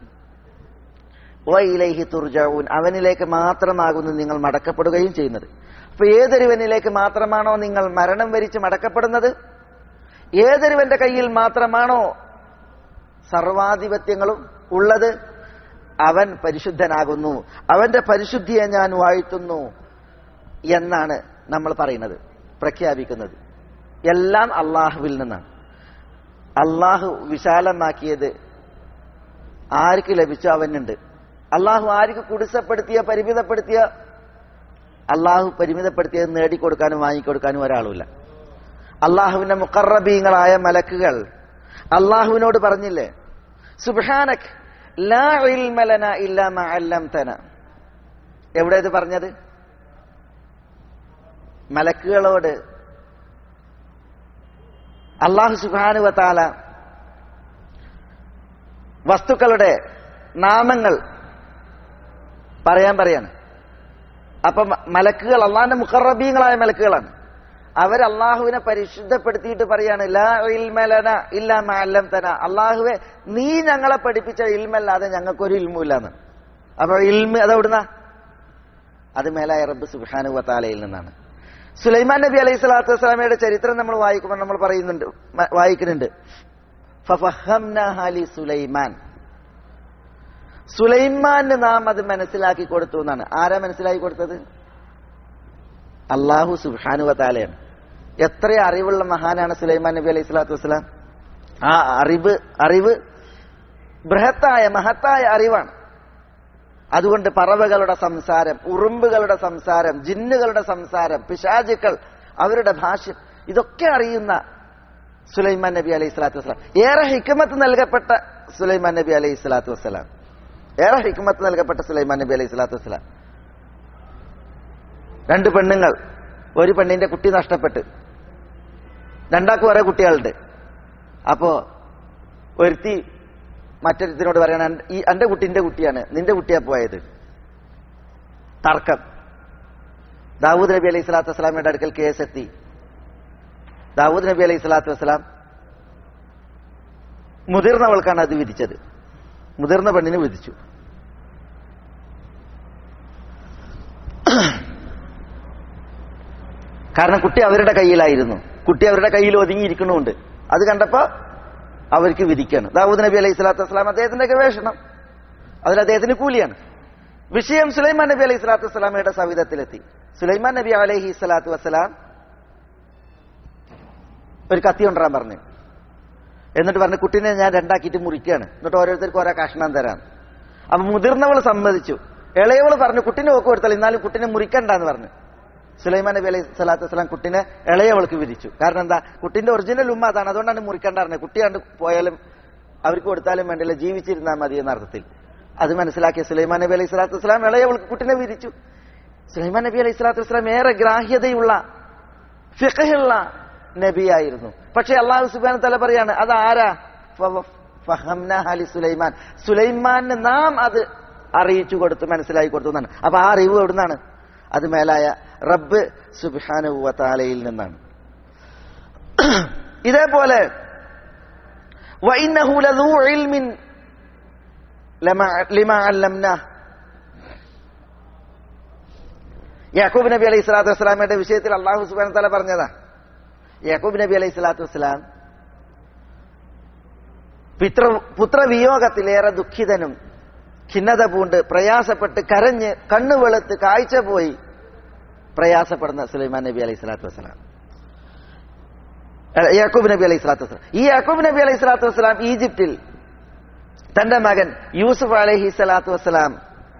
വൈലൈഹി തുർജഊൻ അവനിലേക്ക് മാത്രമാകുന്നു നിങ്ങൾ മടക്കപ്പെടുകയും ചെയ്യുന്നത് അപ്പൊ ഏതൊരുവനിലേക്ക് മാത്രമാണോ നിങ്ങൾ മരണം വരിച്ച് മടക്കപ്പെടുന്നത് ഏതൊരുവന്റെ കയ്യിൽ മാത്രമാണോ സർവാധിപത്യങ്ങളും ഉള്ളത് അവൻ പരിശുദ്ധനാകുന്നു അവന്റെ പരിശുദ്ധിയെ ഞാൻ വാഴ്ത്തുന്നു എന്നാണ് നമ്മൾ പറയുന്നത് പ്രഖ്യാപിക്കുന്നത് എല്ലാം അള്ളാഹുവിൽ നിന്നാണ് അള്ളാഹു വിശാലമാക്കിയത് ആർക്ക് ലഭിച്ചു അവനുണ്ട് അള്ളാഹു ആർക്ക് കുടിസപ്പെടുത്തിയ പരിമിതപ്പെടുത്തിയ അള്ളാഹു പരിമിതപ്പെടുത്തിയത് നേടിക്കൊടുക്കാനും വാങ്ങിക്കൊടുക്കാനും ഒരാളുമില്ല അള്ളാഹുവിന്റെ മുക്കറബീങ്ങളായ മലക്കുകൾ അള്ളാഹുവിനോട് പറഞ്ഞില്ലേ സുബാനക് ലാ ഇൽമലന ഇല്ലാ മാ അല്ലംതന എവിടെ ഇത് പറഞ്ഞത് മലക്കുകളോട് അള്ളാഹു സുബാനുവത്താല വസ്തുക്കളുടെ നാമങ്ങൾ പറയാൻ പറയാണ് അപ്പൊ മലക്കുകൾ അള്ളാഹിന്റെ മുഖറബീങ്ങളായ മലക്കുകളാണ് അവർ അള്ളാഹുവിനെ പരിശുദ്ധപ്പെടുത്തിയിട്ട് പറയാണ് ലാ ഇൽമലന ഇല്ല മാലം തന അള്ളാഹുവെ നീ ഞങ്ങളെ പഠിപ്പിച്ച ഇൽമല്ലാതെ ഞങ്ങൾക്കൊരു ഇൽമില്ലാന്ന് അപ്പൊ ഇൽമ അതെവിടുന്ന അത് മേലായ റബ്ബ് സുബാനു വത്താലയിൽ നിന്നാണ് സുലൈമാൻ നബി അലൈഹി സ്വലാത്തു വസ്സലാമയുടെ ചരിത്രം നമ്മൾ വായിക്കുമ്പോൾ നമ്മൾ പറയുന്നുണ്ട് മ- വായിക്കുന്നുണ്ട് ഫഫഹംനഹാ ലി സുലൈമാൻ സുലൈമാന് നാം അത് മനസ്സിലാക്കി കൊടുത്തു എന്നാണ് ആരാ മനസ്സിലാക്കി കൊടുത്തത് അള്ളാഹു സുബാനു വത്താലയാണ് എത്ര അറിവുള്ള മഹാനാണ് സുലൈമാൻ നബി അലൈഹി സ്വലാത്തു വസ്സലാം ആ അറിവ് അറിവ് ബൃഹത്തായ മഹത്തായ അറിവാണ് അതുകൊണ്ട് പറവകളുടെ സംസാരം ഉറുമ്പുകളുടെ സംസാരം ജിന്നുകളുടെ സംസാരം പിശാചുക്കൾ അവരുടെ ഭാഷ്യം ഇതൊക്കെ അറിയുന്ന സുലൈമാൻ നബി അലൈഹി സ്വലാത്തു വസ്സലാം ഏറെ ഹിക്മത്ത് നൽകപ്പെട്ട സുലൈമാൻ നബി അലൈഹി സ്വലാത്തു വസ്സലാം ഏറെ ഹിക്മത്ത് നൽകപ്പെട്ട സുലൈമാൻ നബി അലൈഹി സ്വലാത്തു വസ്സലാം രണ്ട് പെണ്ണുങ്ങൾ ഒരു പെണ്ണിന്റെ കുട്ടി നഷ്ടപ്പെട്ട് രണ്ടാൾക്ക് കുറെ കുട്ടികളുണ്ട് അപ്പോ ഒരുത്തി മറ്റൊരുത്തിനോട് പറയണ "അൻ- ഈ എന്റെ കുട്ടിന്റെ കുട്ടിയാണ് നിന്റെ കുട്ടിയാ പോയത് തർക്കം ദാവൂദ് നബി അലൈഹി സ്വലാത്തു വസ്സലാമയുടെ അടുക്കൽ കേസെത്തി ദാവൂദ് നബി അലൈഹി സ്വലാത്തു വസ്സലാം മുതിർന്നവൾക്കാണ് അത് വിധിച്ചത് മുതിർന്ന പെണ്ണിന് വിധിച്ചു കാരണം കുട്ടി അവരുടെ കയ്യിലായിരുന്നു കുട്ടി അവരുടെ കയ്യിൽ ഒതുങ്ങിയിരിക്കണമുണ്ട് അത് കണ്ടപ്പോ അവർക്ക് വിധിക്കാണ് ദാവൂദ് നബി അലൈഹി സ്വലാത്തു വസ്സലാം അദ്ദേഹത്തിന്റെ ഗവേഷണം അതിൽ അദ്ദേഹത്തിന് കൂലിയാണ് വിഷയം സുലൈമാൻ നബി അലൈഹി സ്വലാത്തു വസ്സലാമയുടെ സവിധത്തിലെത്തി സുലൈമാൻ നബി അലൈഹി സ്വലാത്തു വസ്സലാം ഒരു കത്തി കൊണ്ടുവരാൻ പറഞ്ഞു എന്നിട്ട് പറഞ്ഞു കുട്ടീനെ ഞാൻ രണ്ടാക്കിയിട്ട് മുറിക്കുകയാണ് എന്നിട്ട് ഓരോരുത്തർക്ക് ഓരോ കഷ്ണം തരാം അപ്പൊ മുതിർന്നവൾ സമ്മതിച്ചു ഇളയവൾ പറഞ്ഞു കുട്ടീനെ ഒക്കെ കൊടുത്താൽ എന്നാലും കുട്ടീനെ മുറിക്കണ്ടെന്ന് പറഞ്ഞു സുലൈമാൻ നബി അലൈഹി സ്വലാത്തു വസ്സലാം കുട്ടിനെ ഇളയവൾക്ക് വിധിച്ചു കാരണം എന്താ കുട്ടിന്റെ ഒറിജിനൽ ഉമ്മ അതാണ് അതുകൊണ്ടാണ് മുറിക്കണ്ട പറഞ്ഞത് കുട്ടി കണ്ട് പോയാലും അവർക്ക് കൊടുത്താലും വേണ്ടില്ല ജീവിച്ചിരുന്നാൽ മതി എന്ന അർത്ഥത്തിൽ അത് മനസ്സിലാക്കിയ സുലൈമാൻ നബി അലൈഹി സ്വലാത്തു വസ്സലാം ഇളയവൾക്ക് കുട്ടിനെ വിധിച്ചു സുലൈമാൻ നബി അലൈഹി സ്വലാത്തു വസ്സലാം ഏറെ ഗ്രാഹ്യതയുള്ള ഫിഖഹുള്ള നബിയായിരുന്നു പക്ഷെ അള്ളാഹു സുബാന തല പറയാണ് അത് ആരാ ഫ- ഫഹംന അലി സുലൈമാൻ സുലൈമാന് നാം അത് അറിയിച്ചു കൊടുത്തു മനസ്സിലാക്കി കൊടുത്തു എന്നാണ് അപ്പൊ ആ അറിവ് എവിടുന്നാണ് അത് മേലായ റബ്ബ് സുബാനുവത്താലയിൽ നിന്നാണ് ഇതേപോലെ وإنه لذو علم لما لما علمناه യാക്കൂബ് നബി അലൈഹി സ്വലാത്തു വസ്സലാമയുടെ വിഷയത്തിൽ അള്ളാഹു സുബാന തല പറഞ്ഞതാ യാക്കൂബ് നബി അലൈഹി സ്വലാത്തു വസ്സലാം പിതൃ പുത്രവിയോഗത്തിലേറെ ദുഃഖിതനും ഖിന്നത പൂണ്ട് പ്രയാസപ്പെട്ട് കരഞ്ഞ് കണ്ണു വെളുത്ത് കാഴ്ച പോയി പ്രയാസപ്പെടുന്ന സുലൈമാൻ നബി അലൈഹി സ്വലാത്തു വസ്സലാം അല്ല, യാക്കൂബ് നബി അലൈഹി സ്വലാത്തു വസ്സലാം ഈ യാക്കൂബ് നബി അലൈഹി സ്വലാത്തു വസ്സലാം ഈജിപ്തിൽ തന്റെ മകൻ യൂസുഫ് അലൈഹി സ്വലാത്തു വസ്സലാം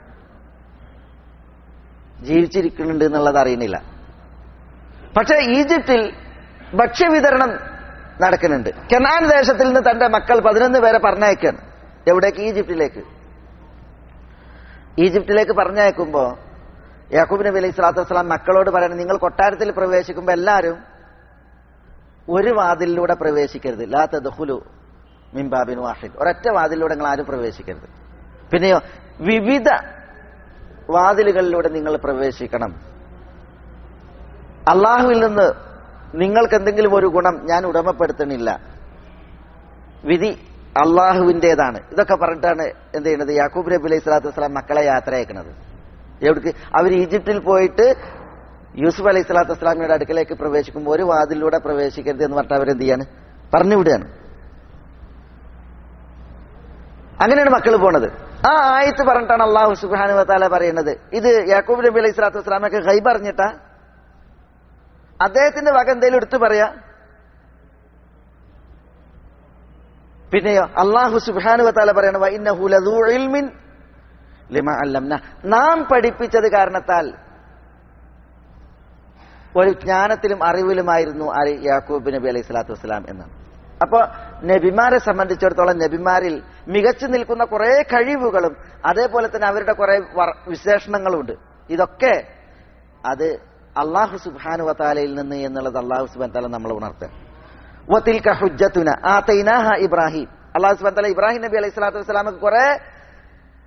ജീവിച്ചിരിക്കുന്നുണ്ട് എന്നുള്ളത് അറിയുന്നില്ല പക്ഷെ ഈജിപ്തിൽ ഭക്ഷ്യവിതരണം നടക്കുന്നുണ്ട് കെനാൻ ദേശത്തിൽ നിന്ന് തന്റെ മക്കൾ പതിനൊന്ന് പേരെ പറഞ്ഞയക്കാണ് എവിടേക്ക് ഈജിപ്തിലേക്ക് ഈജിപ്തിലേക്ക് പറഞ്ഞയക്കുമ്പോ യാക്കൂബ് നബി അലൈഹി സ്വലാത്തു വസ്സലാം മക്കളോട് പറയണം നിങ്ങൾ കൊട്ടാരത്തിൽ പ്രവേശിക്കുമ്പോൾ എല്ലാവരും ഒരു വാതിലിലൂടെ പ്രവേശിക്കരുത് ലാ തദ്ഖുലു മിൻ ബാബിൻ വാഹിദ് ഒരൊറ്റ വാതിലിലൂടെ നിങ്ങൾ ആരും പ്രവേശിക്കരുത് പിന്നെയോ വിവിധ വാതിലുകളിലൂടെ നിങ്ങൾ പ്രവേശിക്കണം അള്ളാഹുവിൽ നിന്ന് നിങ്ങൾക്ക് എന്തെങ്കിലും ഒരു ഗുണം ഞാൻ ഉടമപ്പെടുത്തണില്ല വിധി അള്ളാഹുവിൻ്റെതാണ് ഇതൊക്കെ പറഞ്ഞിട്ടാണ് എന്ത് ചെയ്യുന്നത് യാക്കൂബ് നബി അലൈഹി സ്വലാത്തു വസ്സലാം മക്കളെ യാത്ര അയക്കുന്നത് എവിടേക്ക് അവർ ഈജിപ്തിൽ പോയിട്ട് യൂസുഫ് അലൈഹി സ്വലാത്തു വസ്സലാമിയുടെ അടുക്കലേക്ക് പ്രവേശിക്കുമ്പോൾ ഒരു വാതിലൂടെ പ്രവേശിക്കരുത് എന്ന് പറഞ്ഞിട്ട് അവരെന്ത് ചെയ്യാണ് പറഞ്ഞു വിടുകയാണ് അങ്ങനെയാണ് മക്കൾ പോണത് ആ ആയത്ത് പറഞ്ഞിട്ടാണ് അള്ളാഹു സുബാനു വത്താല പറയുന്നത് ഇത് യാക്കൂബ് നബി അലൈഹി സ്വലാത്തു വസ്സലാമൊക്കെ കൈ പറഞ്ഞിട്ടാ അദ്ദേഹത്തിന്റെ വക എന്തെങ്കിലും എടുത്തു പറയാ പിന്നെയോ അള്ളാഹു സുബാനു വത്താല പറയണ "വഇന്നഹു ലദൂ ഇൽമിൻ ലിമാ അല്ലംന." നാം പഠിപ്പിച്ചത് കാരണത്താൽ ഒരു ജ്ഞാനത്തിലും അറിവിലുമായിരുന്നു ആര് യാക്കൂബ് നബി അലൈഹി സ്വലാത്തു വസ്സലാം എന്നാണ് അപ്പൊ നബിമാരെ സംബന്ധിച്ചിടത്തോളം നബിമാരിൽ മികച്ചു നിൽക്കുന്ന കുറെ കഴിവുകളും അതേപോലെ തന്നെ അവരുടെ കുറെ വർ- വിശേഷണങ്ങളുണ്ട് ഇതൊക്കെ അത് അള്ളാഹു സുബാനു വത്താലയിൽ നിന്ന് എന്നുള്ളത് അള്ളാഹു സുബാൻ താല നമ്മളെ ഉണർത്തുക വത്തിൽക ഹുജ്ജത്തുന ആതൈനാഹ ഇബ്രാഹിം അള്ളാഹു സുബാൻ താല ഇബ്രാഹിം നബി അലൈഹി സ്വലാത്തു വസ്സലാമക്ക് കുറെ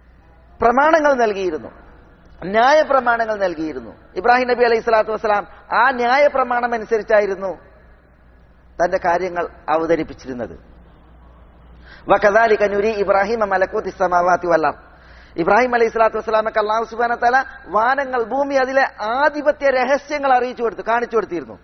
പ്രമാണങ്ങൾ നൽകിയിരുന്നു ന്യായ പ്രമാണങ്ങൾ നൽകിയിരുന്നു ഇബ്രാഹിം നബി അലൈഹി സ്വലാത്തു വസ്സലാം ആ ന്യായ പ്രമാണം അനുസരിച്ചായിരുന്നു തന്റെ കാര്യങ്ങൾ അവതരിപ്പിച്ചിരുന്നത് വകദാലിക നുരി ഇബ്രാഹിം മലക്കൂത്തി സമാവാത്തി വല്ലാം ഇബ്രാഹിം അലൈഹി സ്വലാത്തു വസ്സലാമക്ക് അള്ളാഹു സുബാന തല വാനങ്ങൾ ഭൂമി അതിലെ ആധിപത്യ രഹസ്യങ്ങൾ അറിയിച്ചു കൊടുത്തു കാണിച്ചു കൊടുത്തിരുന്നു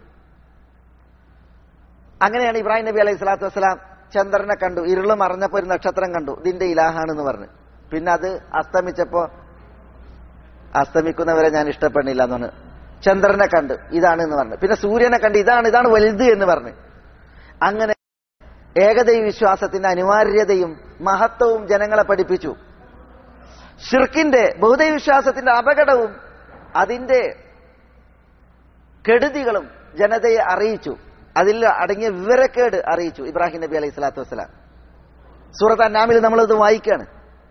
അങ്ങനെയാണ് ഇബ്രാഹിം നബി അലൈഹി സ്വലാത്തു വസ്സലാം ചന്ദ്രനെ കണ്ടു ഇരുള് മറഞ്ഞപ്പോ ഒരു നക്ഷത്രം കണ്ടു ഇതിന്റെ ഇലാഹാണെന്ന് പറഞ്ഞു പിന്നെ അത് അസ്തമിച്ചപ്പോ അസ്തമിക്കുന്നവരെ ഞാൻ ഇഷ്ടപ്പെടുന്നില്ല എന്ന് പറഞ്ഞു ചന്ദ്രനെ കണ്ടു ഇതാണ് എന്ന് പറഞ്ഞു പിന്നെ സൂര്യനെ കണ്ട് ഇതാണ് ഇതാണ് വലുത് എന്ന് പറഞ്ഞു അങ്ങനെ ഏകദൈവ വിശ്വാസത്തിന്റെ അനിവാര്യതയും മഹത്വവും ജനങ്ങളെ പഠിപ്പിച്ചു ഷിർക്കിന്റെ ബഹുദൈവ വിശ്വാസത്തിന്റെ അപകടവും അതിന്റെ കെടുതികളും ജനതയെ അറിയിച്ചു അതിൽ അടങ്ങിയ വിവരക്കേട് അറിയിച്ചു ഇബ്രാഹിം നബി അലൈഹി സ്വലാത്തു വസ്സലാം സൂറത്ത് അന്നാമിൽ നമ്മളിത് വായിക്കാണ്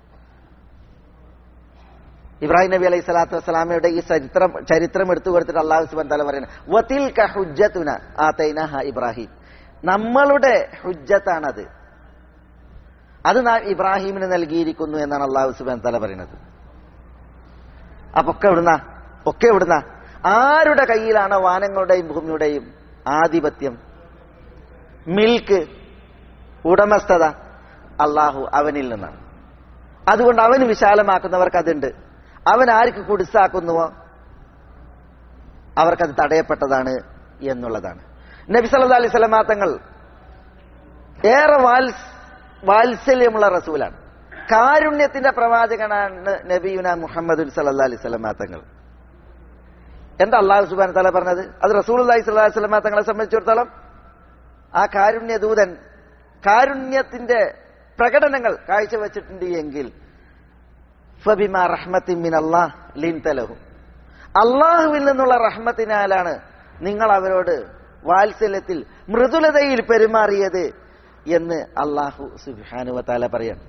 ഇബ്രാഹിം നബി അലൈഹി സ്വലാത്തു വസ്സലാമയുടെ ഈ ചരിത്രം ചരിത്രം എടുത്തു കൊടുത്തിട്ട് അള്ളാഹു സുബാൻ തല പറയുന്നത് വത്തിൽ ഹുജ്ജത്തുന ആ തൈനഹ ഇബ്രാഹിം നമ്മളുടെ ഹുജ്ജത്താണത് അത് നാം ഇബ്രാഹിമിന് നൽകിയിരിക്കുന്നു എന്നാണ് അള്ളാഹു സുബാൻ തല പറയുന്നത് അപ്പൊ ഒക്കെ എവിടുന്ന ഒക്കെ എവിടുന്ന ആരുടെ കയ്യിലാണ് വാനങ്ങളുടെയും ഭൂമിയുടെയും ആധിപത്യം മിൽക്ക് ഉടമസ്ഥത അള്ളാഹു അവനിൽ നിന്നാണ് അതുകൊണ്ട് അവന് വിശാലമാക്കുന്നവർക്ക് അതുണ്ട് അവൻ ആർക്ക് കുടിസാക്കുന്നുവോ അവർക്കത് തടയപ്പെട്ടതാണ് എന്നുള്ളതാണ് നബി സല്ലാ അലൈഹി സ്വലമാ തങ്ങൾ ഏറെ വാത്സ് വാത്സല്യമുള്ള റസൂലാണ് കാരുണ്യത്തിന്റെ പ്രവാചകനാണ് നബിയുന മുഹമ്മദ് സല്ലാ അലൈഹി സ്വലമാ തങ്ങൾ എന്താ അള്ളാഹു സുബാൻ തല പറഞ്ഞത് അത് റസൂൽ അള്ളഹി സ്വലാ സ്വലമാ തങ്ങളെ സംബന്ധിച്ചിടത്തോളം ആ കാരുണ്യദൂതൻ കാരുണ്യത്തിന്റെ പ്രകടനങ്ങൾ കാഴ്ചവെച്ചിട്ടുണ്ട് എങ്കിൽ ഫബിമ റഹ്മത്തിൻ മിൻ അള്ളാഹ് ലിൻ തലഹു അള്ളാഹുവിൽ നിന്നുള്ള റഹ്മത്തിനാലാണ് നിങ്ങൾ അവരോട് വാത്സല്യത്തിൽ മൃദുലതയിൽ പെരുമാറിയത് എന്ന് അള്ളാഹു സുബാനുവത്താല പറയാണ്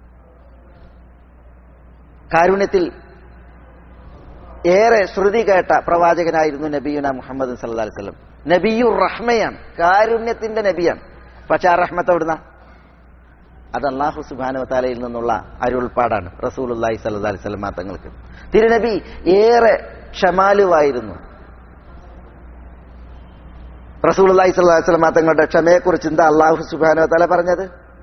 കാരുണ്യത്തിൽ ഏറെ ശ്രുതി കേട്ട പ്രവാചകനായിരുന്നു നബിയുന മുഹമ്മദ് സല്ലാ വല്ലം നബിയുർ റഹ്മയാണ് കാരുണ്യത്തിന്റെ നബിയാണ് പക്ഷെ ആ റഹ്മത്ത് എവിടുന്ന അത് അള്ളാഹു സുബാനു താലയിൽ നിന്നുള്ള അരുൾപ്പാടാണ് റസൂൽ അള്ളാഹി സല്ലാ അലൈഹി സ്വലം തങ്ങൾക്ക് തിരുനബി ഏറെ ക്ഷമാലുവായിരുന്നു റസൂൽ അള്ളാഹി സ്വല്ലാ സ്വലം തങ്ങളുടെ ക്ഷമയെക്കുറിച്ച് എന്താ അള്ളാഹു സുബാനു താല പറഞ്ഞത്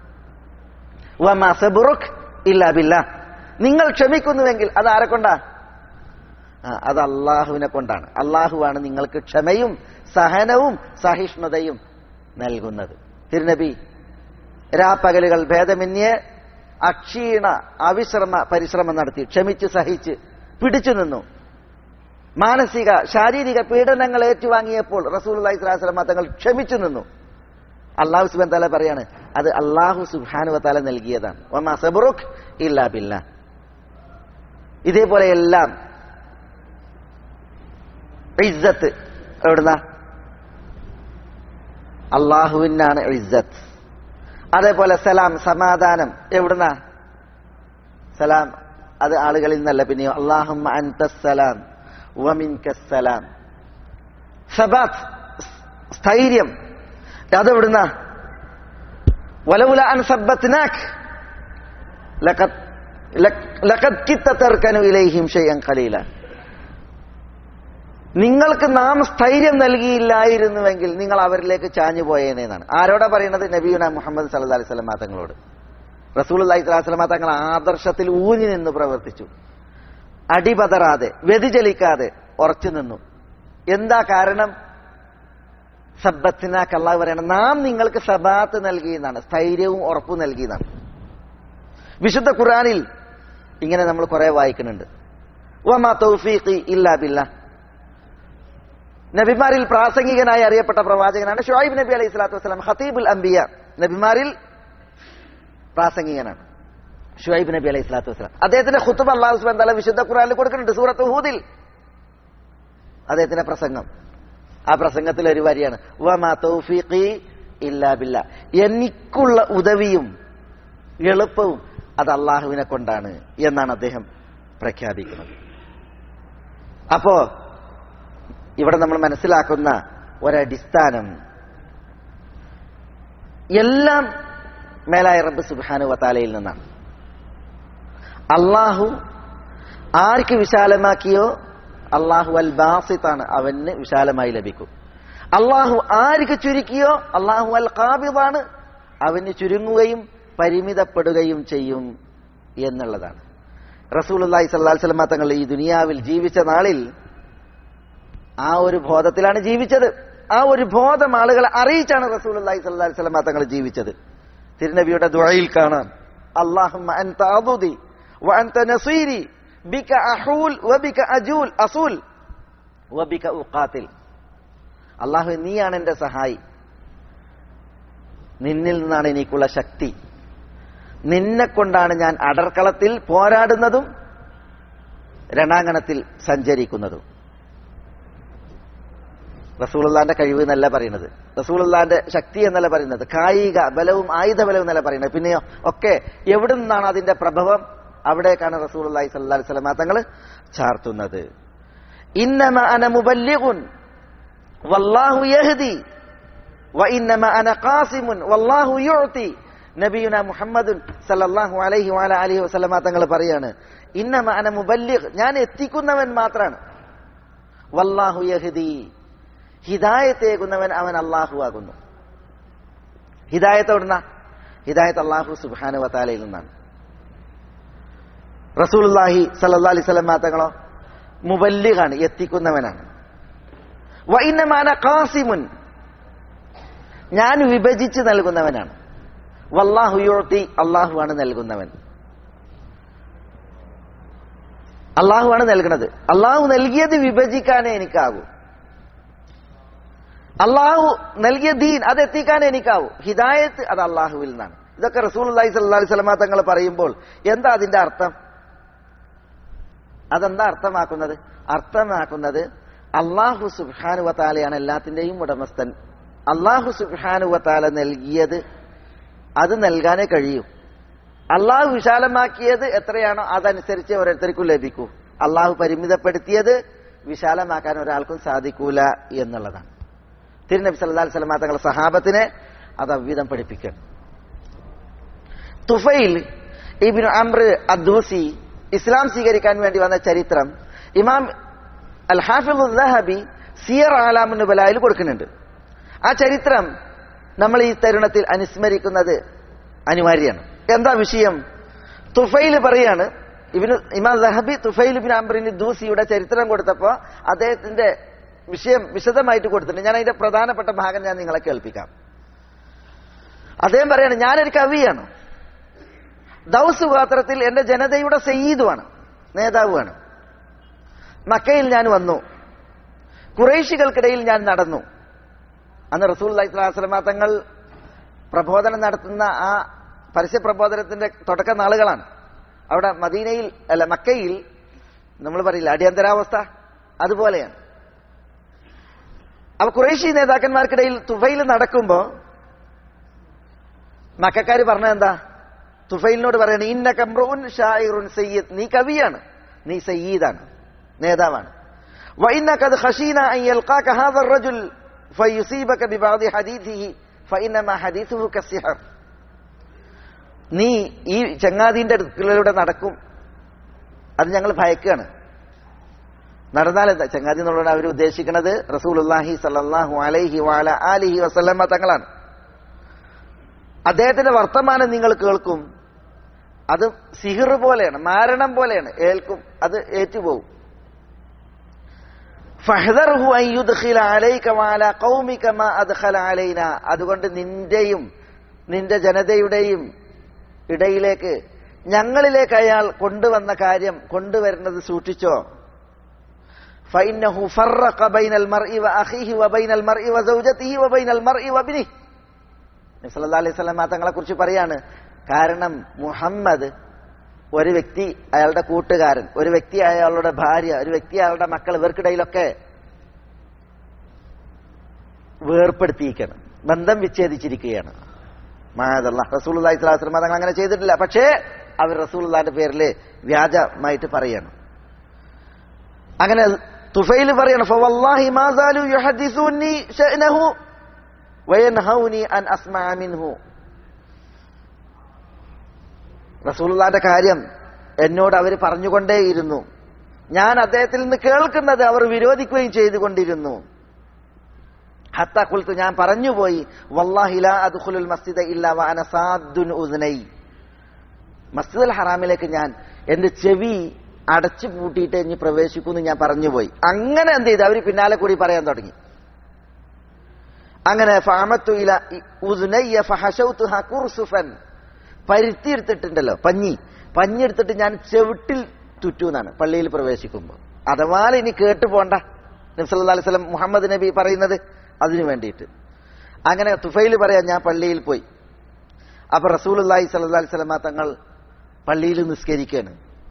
ഇല്ല ബില്ല നിങ്ങൾ ക്ഷമിക്കുന്നുവെങ്കിൽ അത് ആരെ കൊണ്ടാ അത് അള്ളാഹുവിനെ കൊണ്ടാണ് അള്ളാഹുവാണ് നിങ്ങൾക്ക് ക്ഷമയും സഹനവും സഹിഷ്ണുതയും നൽകുന്നത് തിരുനബി രാപ്പകലുകൾ ഭേദമന്യേ അക്ഷീണ അവിശ്രമ പരിശ്രമം നടത്തി ക്ഷമിച്ച് സഹിച്ച് പിടിച്ചു നിന്നു മാനസിക ശാരീരിക പീഡനങ്ങൾ ഏറ്റുവാങ്ങിയപ്പോൾ റസൂൽ അലൈഹി സ്വലാസ്ലമ തങ്ങൾ ക്ഷമിച്ചു നിന്നു അള്ളാഹു സുബാൻ തല പറയാണ് അത് അള്ളാഹു സുബാനു തല നൽകിയതാണ് ഒമാ സബറുഖ് ഇല്ല ബില്ല ഇതേപോലെ എല്ലാം ഇസ്സത്ത് എവിടുന്ന അള്ളാഹുവിനാണ് ഇസ്സത്ത് അതേപോലെ സലാം സമാധാനം എവിടുന്ന സലാം അത് ആളുകളിൽ നിന്നല്ല പിന്നെയോ അള്ളാഹും സലാം വമിൻകസലാം സബാത്ത് സ്ഥൈര്യം അതെവിടുന്ന വലവുല അൻ സബ്ബത്നാക് ലഖദ് ലഖദ് കിത്ത തർക്കനു ഇലൈഹിം ഷൈഅൻ ഖലീല നിങ്ങൾക്ക് നാം സ്ഥൈര്യം നൽകിയില്ലായിരുന്നുവെങ്കിൽ നിങ്ങൾ അവരിലേക്ക് ചാഞ്ഞു പോയേനെന്നാണ് ആരോടാ പറയുന്നത് നബിയുന മുഹമ്മദ് സല്ലാ അലൈഹി സ്വലമാ തങ്ങളോട് റസൂൽ അള്ളഹി സ്വലാസ്ലമാ തങ്ങൾ ആദർശത്തിൽ ഊന്നി നിന്ന് പ്രവർത്തിച്ചു അടിപതറാതെ വ്യതിചലിക്കാതെ ഉറച്ചു നിന്നു എന്താ കാരണം സബത്തിനാക്ക് അള്ളാഹ് പറയണം നാം നിങ്ങൾക്ക് സബാത്ത് നൽകിയെന്നാണ് സ്ഥൈര്യവും ഉറപ്പും നൽകിയെന്നാണ് വിശുദ്ധ ഖുറാനിൽ ഇങ്ങനെ നമ്മൾ കുറെ വായിക്കുന്നുണ്ട് വമാ തൗഫീഖി ഇല്ലാ ബില്ലാ നബിമാരിൽ പ്രാസംഗികനായി അറിയപ്പെട്ട പ്രവാചകനാണ് ഷുഹൈബ് നബി അലൈഹി സ്വലാത്തു വസ്സലാം ഹത്തീബുൽ അംബിയ നബിമാരിൽ പ്രാസംഗികനാണ് ഷുഹൈബ് നബി അലൈഹി സ്വലാത്തു വസ്സലാം അദ്ദേഹത്തിന്റെ ഖുത്തുബ് അള്ളാഹു സുബാൻ തല വിശുദ്ധ ഖുറാനിൽ കൊടുക്കുന്നുണ്ട് സൂറത്ത് ഹൂദിൽ അദ്ദേഹത്തിന്റെ പ്രസംഗം ആ പ്രസംഗത്തിൽ ഒരു വരിയാണ് വമാ തൗഫീഖി ഇല്ലാ ബില്ല എനിക്കുള്ള ഉദവിയും എളുപ്പവും അത് അള്ളാഹുവിനെ കൊണ്ടാണ് എന്നാണ് അദ്ദേഹം പ്രഖ്യാപിക്കുന്നത് അപ്പോ ഇവിടെ നമ്മൾ മനസ്സിലാക്കുന്ന ഒരടിസ്ഥാനം എല്ലാം മേലായ റബ്ബ് സുബാനു വത്താലയിൽ നിന്നാണ് അള്ളാഹു ആർക്ക് വിശാലമാക്കിയോ അള്ളാഹു അൽ ബാസിത്താണ് അവന് വിശാലമായി ലഭിക്കും അള്ളാഹു ആർക്ക് ചുരുക്കിയോ അള്ളാഹു അൽ കാബിദാണ് അവന് ചുരുങ്ങുകയും പരിമിതപ്പെടുകയും ചെയ്യും എന്നുള്ളതാണ് റസൂലുള്ളാഹി സ്വല്ലല്ലാഹി അലൈഹി വസല്ലം തങ്ങൾ ഈ ദുനിയാവിൽ ജീവിച്ച നാളിൽ ആ ഒരു ബോധത്തിലാണ് ജീവിച്ചത് ആ ഒരു ബോധം ആളുകളെ അറിയിച്ചാണ് റസൂലുള്ളാഹി സ്വല്ലല്ലാഹി അലൈഹി വസല്ലം തങ്ങൾ ജീവിച്ചത് തിരുനബിയുടെ ദുആയിൽ കാണാം അല്ലാഹുമ്മ അൻത അദുദി വഅൻത നസീരി ബിക അഹൂൽ വബിക അജൂൽ അസൂൽ വബിക ഉഖാതിൽ അള്ളാഹു നീയാണ് എന്റെ സഹായി നിന്നിൽ നിന്നാണ് എനിക്കുള്ള ശക്തി നിന്നെ കൊണ്ടാണ് ഞാൻ അടർക്കളത്തിൽ പോരാടുന്നതും രണാങ്കണത്തിൽ സഞ്ചരിക്കുന്നതും റസൂലുള്ളാന്റെ കഴിവ് എന്നല്ല പറയുന്നത് റസൂലുള്ളാന്റെ ശക്തി എന്നല്ല പറയുന്നത് കായിക ബലവും ആയുധ ബലവും എന്നല്ല പറയുന്നത് പിന്നെയോ ഒക്കെ എവിടെ നിന്നാണ് അതിന്റെ പ്രഭവം അവിടേക്കാണ് റസൂലുള്ളാഹി സ്വല്ലല്ലാഹി അലൈഹി വസല്ലം തങ്ങൾ ചാർത്തുന്നത് ഇന്നമ അന മുബല്ലിഗുൻ വല്ലാഹു യഹ്ദി വഇന്നമ അന ഖാസിമുൻ വല്ലാഹു യുഅതി നബിയുന മുഹമ്മദുൻ സല്ലല്ലാഹു അലൈഹി വഅല അലിഹി വസല്ലമ തങ്ങൾ പറയാണ് ഇന്നമ അന മുബല്ലിഗ് ഞാൻ എത്തിക്കുന്നവൻ മാത്രാണ് വല്ലാഹു യഹ്ദി ഹിദായത്തേകുന്നവൻ അവൻ അള്ളാഹു ആകുന്നു ഹിദായത്ത് എവിടുന്ന ഹിദായത്ത് അള്ളാഹു സുബാനു വത്താലയിൽ നിന്നാണ് റസൂലുള്ളാഹി സല്ലല്ലാഹി അലൈഹി വസല്ലം തങ്ങളോ മുബല്ലിഗാണ് എത്തിക്കുന്നവനാണ് വൈന്നമാന കാസിമുൻ ഞാൻ വിഭജിച്ച് നൽകുന്നവനാണ് വല്ലാഹു യുഴത്തി അള്ളാഹുവാണ് നൽകുന്നവൻ അള്ളാഹുവാണ് നൽകുന്നത് അള്ളാഹു നൽകിയത് വിഭജിക്കാനേ എനിക്കാകൂ അള്ളാഹു നൽകിയ ദീൻ അത് എത്തിക്കാനേ എനിക്കാവൂ ഹിദായത്ത് അത് അള്ളാഹുവിൽ നിന്നാണ് ഇതൊക്കെ റസൂൽ അള്ളാഹി സല്ലാ അലൈഹി സ്വലമ തങ്ങൾ പറയുമ്പോൾ എന്താ അതിന്റെ അർത്ഥം അതെന്താ അർത്ഥമാക്കുന്നത് അർത്ഥമാക്കുന്നത് അള്ളാഹു സുബാനുവത്താലയാണ് എല്ലാത്തിന്റെയും ഉടമസ്ഥൻ അള്ളാഹു സുബാനുവത്താല നൽകിയത് അത് നൽകാനേ കഴിയൂ അള്ളാഹു വിശാലമാക്കിയത് എത്രയാണോ അതനുസരിച്ച് ഓരോരുത്തർക്കും ലഭിക്കൂ അള്ളാഹു പരിമിതപ്പെടുത്തിയത് വിശാലമാക്കാൻ ഒരാൾക്കും സാധിക്കൂല എന്നുള്ളതാണ് തിരുനബി സല്ലാ സ്വലമ തങ്ങളുടെ സഹാബത്തിനെ അത് അവ്വിധം പഠിപ്പിക്കണം തുഫൈൽ ഇബിൻ അമ്ര അദ്ദൂസി ഇസ്ലാം സ്വീകരിക്കാൻ വേണ്ടി വന്ന ചരിത്രം ഇമാം അൽ ഹാഫിബി സിയർ ആലാമുൻ ബലായിൽ കൊടുക്കുന്നുണ്ട് ആ ചരിത്രം നമ്മൾ ഈ തരുണത്തിൽ അനുസ്മരിക്കുന്നത് അനിവാര്യമാണ് എന്താ വിഷയം തുഫൈൽ പറയാണ് ഇബിന് ഇമാം ദഹബി തുഫൈൽ ബിൻ അംറിന് ദൂസിയുടെ ചരിത്രം കൊടുത്തപ്പോ അദ്ദേഹത്തിന്റെ വിഷയം വിശദമായിട്ട് കൊടുത്തിട്ടുണ്ട് ഞാൻ അതിന്റെ പ്രധാനപ്പെട്ട ഭാഗം ഞാൻ നിങ്ങളെ കേൾപ്പിക്കാം അദ്ദേഹം പറയാണ് ഞാനൊരു കവിയാണ് ദൗസ് ഗോത്രത്തിൽ എന്റെ ജനതയുടെ സയ്യീദുമാണ് നേതാവുമാണ് മക്കയിൽ ഞാൻ വന്നു കുറേശികൾക്കിടയിൽ ഞാൻ നടന്നു അന്ന് റസൂൽ അലൈഹിസ്ലാമ തങ്ങൾ പ്രബോധനം നടത്തുന്ന ആ പരസ്യ പ്രബോധനത്തിന്റെ തുടക്ക നാളുകളാണ് അവിടെ മദീനയിൽ അല്ല മക്കയിൽ നമ്മൾ പറയില്ല അടിയന്തരാവസ്ഥ അതുപോലെയാണ് അപ്പൊ കുറേശി നേതാക്കന്മാർക്കിടയിൽ തുഫയിൽ നടക്കുമ്പോ മക്കാര് പറഞ്ഞ എന്താ തുഫൈലിനോട് പറയണ ഇന്ന കമ്രൂൻ ഷായിറുൻ സയ്യിദ് നീ കവിയാണ് നീ സയ്യീദാണ് നേതാവാണ് وإنك قد خشينا أن يلقاك هذا الرجل فيصيبك ببعض حديثه فإنما حديثه كالسحر നീ ഈ ചങ്ങാതിന്റെ അടുക്കളയിലൂടെ നടക്കും അത് ഞങ്ങൾ ഭയക്കുകയാണ് നടന്നാൽ എന്താ ചങ്ങാതി എന്നുള്ളത് അവർ ഉദ്ദേശിക്കുന്നത് റസൂലുല്ലാഹി സല്ലാഹു അലൈഹി വാല ആലിഹി വസല്ലമ്മ തങ്ങളാണ് അദ്ദേഹത്തിന്റെ വർത്തമാനം നിങ്ങൾ കേൾക്കും അത് സിഹിർ പോലെയാണ് മാരണം പോലെയാണ് ഏൽക്കും അത് ഏറ്റുപോകും ഫഹദർഹു അൻ യുദ്ഖില അലൈക വഅല ഖൗമിക മാ അദ്ഖല അലൈന അതുകൊണ്ട് നിന്റെയും നിന്റെ ജനതയുടെയും ഇടയിലേക്ക് ഞങ്ങളിലേക്ക് അയാൾ കൊണ്ടുവന്ന കാര്യം കൊണ്ടുവരുന്നത് സൂക്ഷിച്ചോ ഫൈനഹു ഫറഖ ബൈനൽ മർഇ വഅഖീഹി വബൈനൽ മർഇ വസൗജതിഹി വബൈനൽ മർഇ വബ്നിഹി നബി സല്ലല്ലാഹു അലൈഹി വസല്ലം തങ്ങളെ കുറിച്ച് പറയാണ് കാരണം മുഹമ്മദ് ഒരു വ്യക്തി അയാളുടെ കൂട്ടുകാരൻ ഒരു വ്യക്തി അയാളുടെ ഭാര്യ ഒരു വ്യക്തി അയാളുടെ മക്കൾ ഇവർക്കിടയിലൊക്കെ വേർപ്പെടുത്തിയിരിക്കണം ബന്ധം വിച്ഛേദിച്ചിരിക്കുകയാണ് മാതല്ല റസൂലി സ്വലാസ്ലം തങ്ങൾ അങ്ങനെ ചെയ്തിട്ടില്ല പക്ഷേ അവർ റസൂലിന്റെ പേരിൽ വ്യാജമായിട്ട് പറയണം അങ്ങനെ തുഫൈൽ പറയണം ഫവല്ലാഹി മാ സാലു യുഹദ്ദിസൂനി ശഅനഹു വയൻഹൗനി അൻ അസ്മഅ മിൻഹു റസൂലുള്ളാന്റെ കാര്യം എന്നോട് അവർ പറഞ്ഞുകൊണ്ടേയിരുന്നു ഞാൻ അദ്ദേഹത്തിൽ നിന്ന് കേൾക്കുന്നത് അവർ വിരോധിക്കുകയും ചെയ്തുകൊണ്ടിരുന്നു ഹത്ത കുൽത്തു ഞാൻ പറഞ്ഞുപോയി വല്ലാഹില അദ്ഖുലുൽ മസ്ജിദ ഇല്ല വഅന സാദ്ദുൻ ഉദ്നൈ മസ്ജിദുൽ ഹറാമിലേക്ക് ഞാൻ എന്റെ ചെവി അടച്ചു പൂട്ടിയിട്ട് ഇനി പ്രവേശിക്കുമെന്ന് ഞാൻ പറഞ്ഞുപോയി അങ്ങനെ എന്ത് ചെയ്തു അവർ പിന്നാലെ കൂടി പറയാൻ തുടങ്ങി അങ്ങനെ ഫഅമത്തു ഇല ഉദ്നയ്യ ഫഹശൗതുഹ കുർസുഫൻ പരുത്തി എടുത്തിട്ടുണ്ടല്ലോ പഞ്ഞി പഞ്ഞി എടുത്തിട്ട് ഞാൻ ചെവിട്ടിൽ തുറ്റൂന്നാണ് പള്ളിയിൽ പ്രവേശിക്കുമ്പോൾ അഥവാ ഇനി കേട്ടു പോണ്ട നബ്സല്ലാ അലൈഹി സ്വലം മുഹമ്മദ് നബി പറയുന്നത് അതിനു വേണ്ടിയിട്ട് അങ്ങനെ തുഫൈൽ പറയാൻ ഞാൻ പള്ളിയിൽ പോയി അപ്പൊ റസൂൽ അള്ളാഹി സല്ലാ അലൈഹി സ്വലമ തങ്ങൾ പള്ളിയിൽ നിസ്കരിക്കുകയാണ്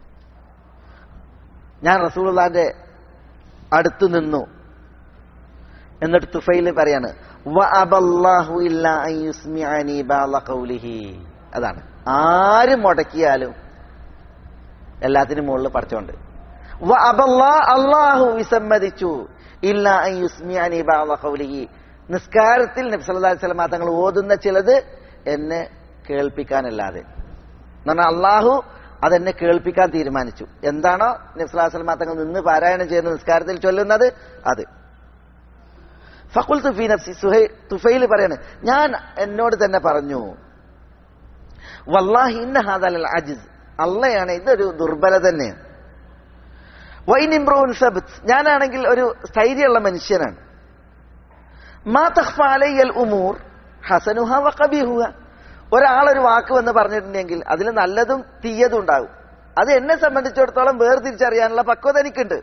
ഞാൻ റസൂലുള്ളാന്റെ അടുത്ത് നിന്നു എന്നിട്ട് തുഫൈൽ പറയാണ് വഅബല്ലാഹു ഇല്ലാ അൻ യുസ്മിഅനി ബഅള ഖൗലിഹി അതാണ് ആര് മുടക്കിയാലും എല്ലാത്തിനും മുകളിൽ പഠിച്ചോണ്ട് അള്ളാഹു വിസമ്മതിച്ചു ഇല്ല അൻ യുസ്മിഅനി ബഅള ഖൗലിഹി നിസ്കാരത്തിൽ നബി സല്ലല്ലാഹു അലൈഹി വസല്ലം തങ്ങൾ ഓതുന്ന ചിലത് എന്നെ കേൾപ്പിക്കാനല്ലാതെ എന്ന് പറഞ്ഞാൽ അള്ളാഹു അതെന്നെ കേൾപ്പിക്കാൻ തീരുമാനിച്ചു എന്താണോ നബി സല്ലല്ലാഹു അലൈഹി വസല്ലം തങ്ങൾ നിന്ന് പാരായണം ചെയ്യുന്ന നിസ്കാരത്തിൽ ചൊല്ലുന്നത് അത് ഫഖുൽ തുഫി നഫ്സി സുഹൈ തുഫൈൽ പറയാണ് ഞാൻ എന്നോട് തന്നെ പറഞ്ഞു വല്ലാഹി ഇന്ന ഹാദൽ അജിസ് അള്ളയാണ് ഇതൊരു ദുർബല തന്നെയാണ് വൈൻ ഇംബ്രൂൻ സബത്ത് ഞാനാണെങ്കിൽ ഒരു സ്ഥൈര്യമുള്ള മനുഷ്യനാണ് മാ തഖ്ഫ അലയ്യൽ ഉമൂർ ഹസനുഹ വ ഖബീഹുഹ ഒരാളൊരു വാക്ക് വന്ന് പറഞ്ഞിട്ടുണ്ടെങ്കിൽ അതിൽ നല്ലതും തീയതും ഉണ്ടാകും അത് എന്നെ സംബന്ധിച്ചിടത്തോളം വേർതിരിച്ചറിയാനുള്ള പക്വത എനിക്കുണ്ട്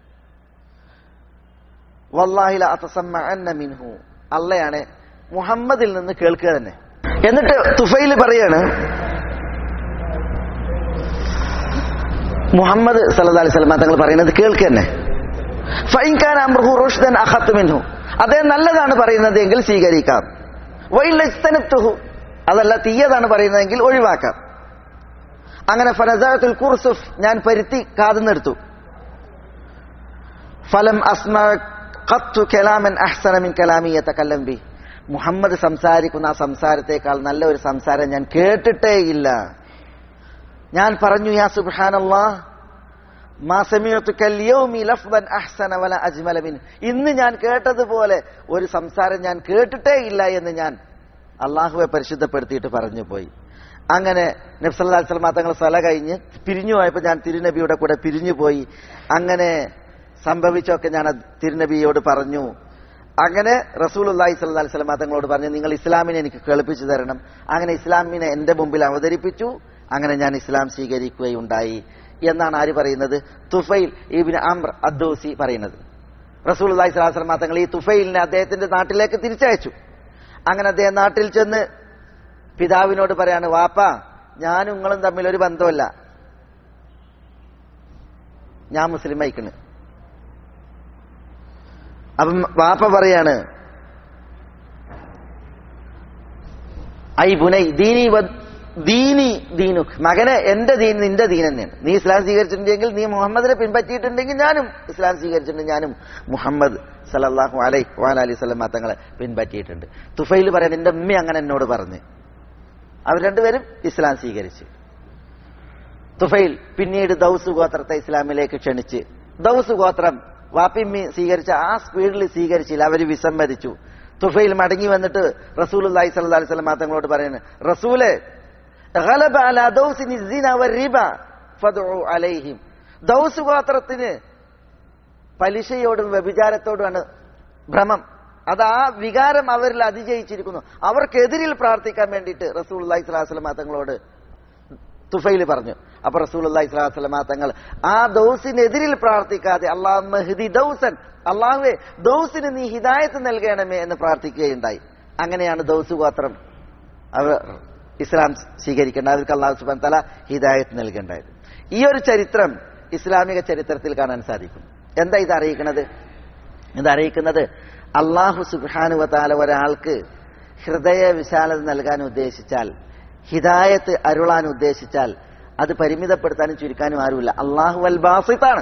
വല്ലാഹില അത്തസമ്മഅന്ന മിൻഹു അള്ളയാണ് മുഹമ്മദിൽ നിന്ന് കേൾക്കുക തന്നെ എന്നിട്ട് തുഫൈൽ പറയാണ് മുഹമ്മദ് സല്ലല്ലാഹു അലൈഹി വസല്ലം തങ്ങൾ പറയുന്നത് കേൾക്കുക തന്നെ ഫൈൻ കാന അംറുഹു റുഷ്ദൻ അഖത്ത് മിൻഹു അദ്ദേഹം നല്ലതാണ് പറയുന്നത് എങ്കിൽ സ്വീകരിക്കാം വൈൽ ഇസ്തനത്തുഹു അതല്ല തീയതാണ് പറയുന്നതെങ്കിൽ ഒഴിവാക്കാം അങ്ങനെ ഫനസാത്തുൽ കുർസുഫ് ഞാൻ പരുത്തി കാതുന്നെടുത്തു ഫലം അസ്മ ഖത്തു കലാമൻ അഹ്സന മിൻ കലാമി യതകല്ലം ബി മുഹമ്മദ് സംസാരിക്കുന്ന ആ സംസാരത്തെക്കാൾ നല്ല ഒരു സംസാരം ഞാൻ കേട്ടിട്ടേ ഇല്ല ഞാൻ പറഞ്ഞു യാ സുബ്ഹാനല്ലാഹ് മാ സമിഅതു കൽയൗമി ലഫ്ദൻ അഹ്സന വല അജ്മല മിൻ ഇന്ന് ഞാൻ കേട്ടതുപോലെ ഒരു സംസാരം ഞാൻ കേട്ടിട്ടേ ഇല്ല എന്ന് ഞാൻ അള്ളാഹുവെ പരിശുദ്ധപ്പെടുത്തിയിട്ട് പറഞ്ഞു പോയി അങ്ങനെ നബ്സല്ലാ സ്വലമ തങ്ങൾ സ്ഥല കഴിഞ്ഞ് പിരിഞ്ഞു പോയപ്പോൾ ഞാൻ തിരുനബിയുടെ കൂടെ പിരിഞ്ഞു പോയി അങ്ങനെ സംഭവിച്ചൊക്കെ ഞാൻ അത് തിരുനബിയോട് പറഞ്ഞു അങ്ങനെ റസൂൽ അള്ളാഹി സ്വല്ലാ സ്വലമ തങ്ങളോട് പറഞ്ഞു നിങ്ങൾ ഇസ്ലാമിനെ എനിക്ക് കേൾപ്പിച്ചു തരണം അങ്ങനെ ഇസ്ലാമിനെ എന്റെ മുമ്പിൽ അവതരിപ്പിച്ചു അങ്ങനെ ഞാൻ ഇസ്ലാം സ്വീകരിക്കുകയുണ്ടായി എന്നാണ് ആര് പറയുന്നത് തുഫൈൽ ഇബിൻ അംർ അദ്ദോസി പറയുന്നത് റസൂൽ അള്ളാഹി സ്വലാഹു സ്വലമ തങ്ങൾ ഈ തുഫൈലിനെ അദ്ദേഹത്തിന്റെ നാട്ടിലേക്ക് തിരിച്ചയച്ചു അങ്ങനെ അദ്ദേഹം നാട്ടിൽ ചെന്ന് പിതാവിനോട് പറയാണ് വാപ്പ ഞാനും നിങ്ങളും തമ്മിൽ ഒരു ബന്ധമല്ല ഞാൻ മുസ്ലിം അയക്കണ് അപ്പം വാപ്പ പറയാണ് ഐ ബുനൈ ദീനി വ- ദീനി ദീനു മകനെ എന്റെ ദീൻ നിന്റെ ദീൻ തന്നെയാണ് നീ ഇസ്ലാം സ്വീകരിച്ചിട്ടുണ്ടെങ്കിൽ നീ മുഹമ്മദിനെ പിൻപറ്റിയിട്ടുണ്ടെങ്കിൽ ഞാനും ഇസ്ലാം സ്വീകരിച്ചിട്ടുണ്ട് ഞാനും മുഹമ്മദ് സലല്ലാഹു അലൈ വാല അലൈഹി സ്വലം തങ്ങളെ പിൻപറ്റിയിട്ടുണ്ട് തുഫൈൽ പറയാൻ എന്റെ ഉമ്മ അങ്ങനെ എന്നോട് പറഞ്ഞ് അവർ രണ്ടുപേരും ഇസ്ലാം സ്വീകരിച്ചു തുഫൈൽ പിന്നീട് ദൗസ് ഗോത്രത്തെ ഇസ്ലാമിലേക്ക് ക്ഷണിച്ച് ദൗസ് ഗോത്രം വാപ്പിമ്മി സ്വീകരിച്ച ആ സ്പീഡിൽ സ്വീകരിച്ചില്ല അവർ വിസമ്മതിച്ചു തുഫൈൽ മടങ്ങി വന്നിട്ട് റസൂൽ അലൈഹി സ്വല്ലല്ലാഹി അലൈഹി വസല്ലം തങ്ങളോട് പറയുന്നത് റസൂലെ ഗലബ അലാ ദൗസിനി സിന വറിബ ഫദ്ഉ അലൈഹിം ദൗസ് ഗോത്രത്തിന് പലിശയോടും വ്യഭിചാരത്തോടുമാണ് ഭ്രമം അത് ആ വികാരം അവരിൽ അതിജയിച്ചിരിക്കുന്നു അവർക്കെതിരിൽ പ്രാർത്ഥിക്കാൻ വേണ്ടിയിട്ട് റസൂൽ അള്ളഹി സ്വലാസ്ലമ തങ്ങളോട് തുഫൈൽ പറഞ്ഞു അപ്പൊ റസൂൽ അള്ളഹി സ്വലാസ്ലമ തങ്ങൾ ആ ദൗസിനെതിരിൽ പ്രാർത്ഥിക്കാതെ അള്ളാഹ് മെഹദി ദൗസൻ അള്ളാഹുവെ ദൗസിന് നീ ഹിദായത്ത് നൽകണമേ എന്ന് പ്രാർത്ഥിക്കുകയുണ്ടായി അങ്ങനെയാണ് ദൗസ് ഗോത്രം അവർ ഇസ്ലാം സ്വീകരിക്കേണ്ട അവർക്ക് അള്ളാഹു സുബാൻ തല ഹിദായത്ത് നൽകേണ്ടായത് ഈ ഒരു ചരിത്രം ഇസ്ലാമിക ചരിത്രത്തിൽ കാണാൻ സാധിക്കും എന്താ ഇത് അറിയിക്കുന്നത് ഇത് അറിയിക്കുന്നത് അള്ളാഹു സുബാനുവ താല ഒരാൾക്ക് ഹൃദയ വിശാലത നൽകാൻ ഉദ്ദേശിച്ചാൽ ഹിദായത്ത് അരുളാൻ ഉദ്ദേശിച്ചാൽ അത് പരിമിതപ്പെടുത്താനും ചുരുക്കാനും ആരുമില്ല അള്ളാഹു അൽ ബാസിത്താണ്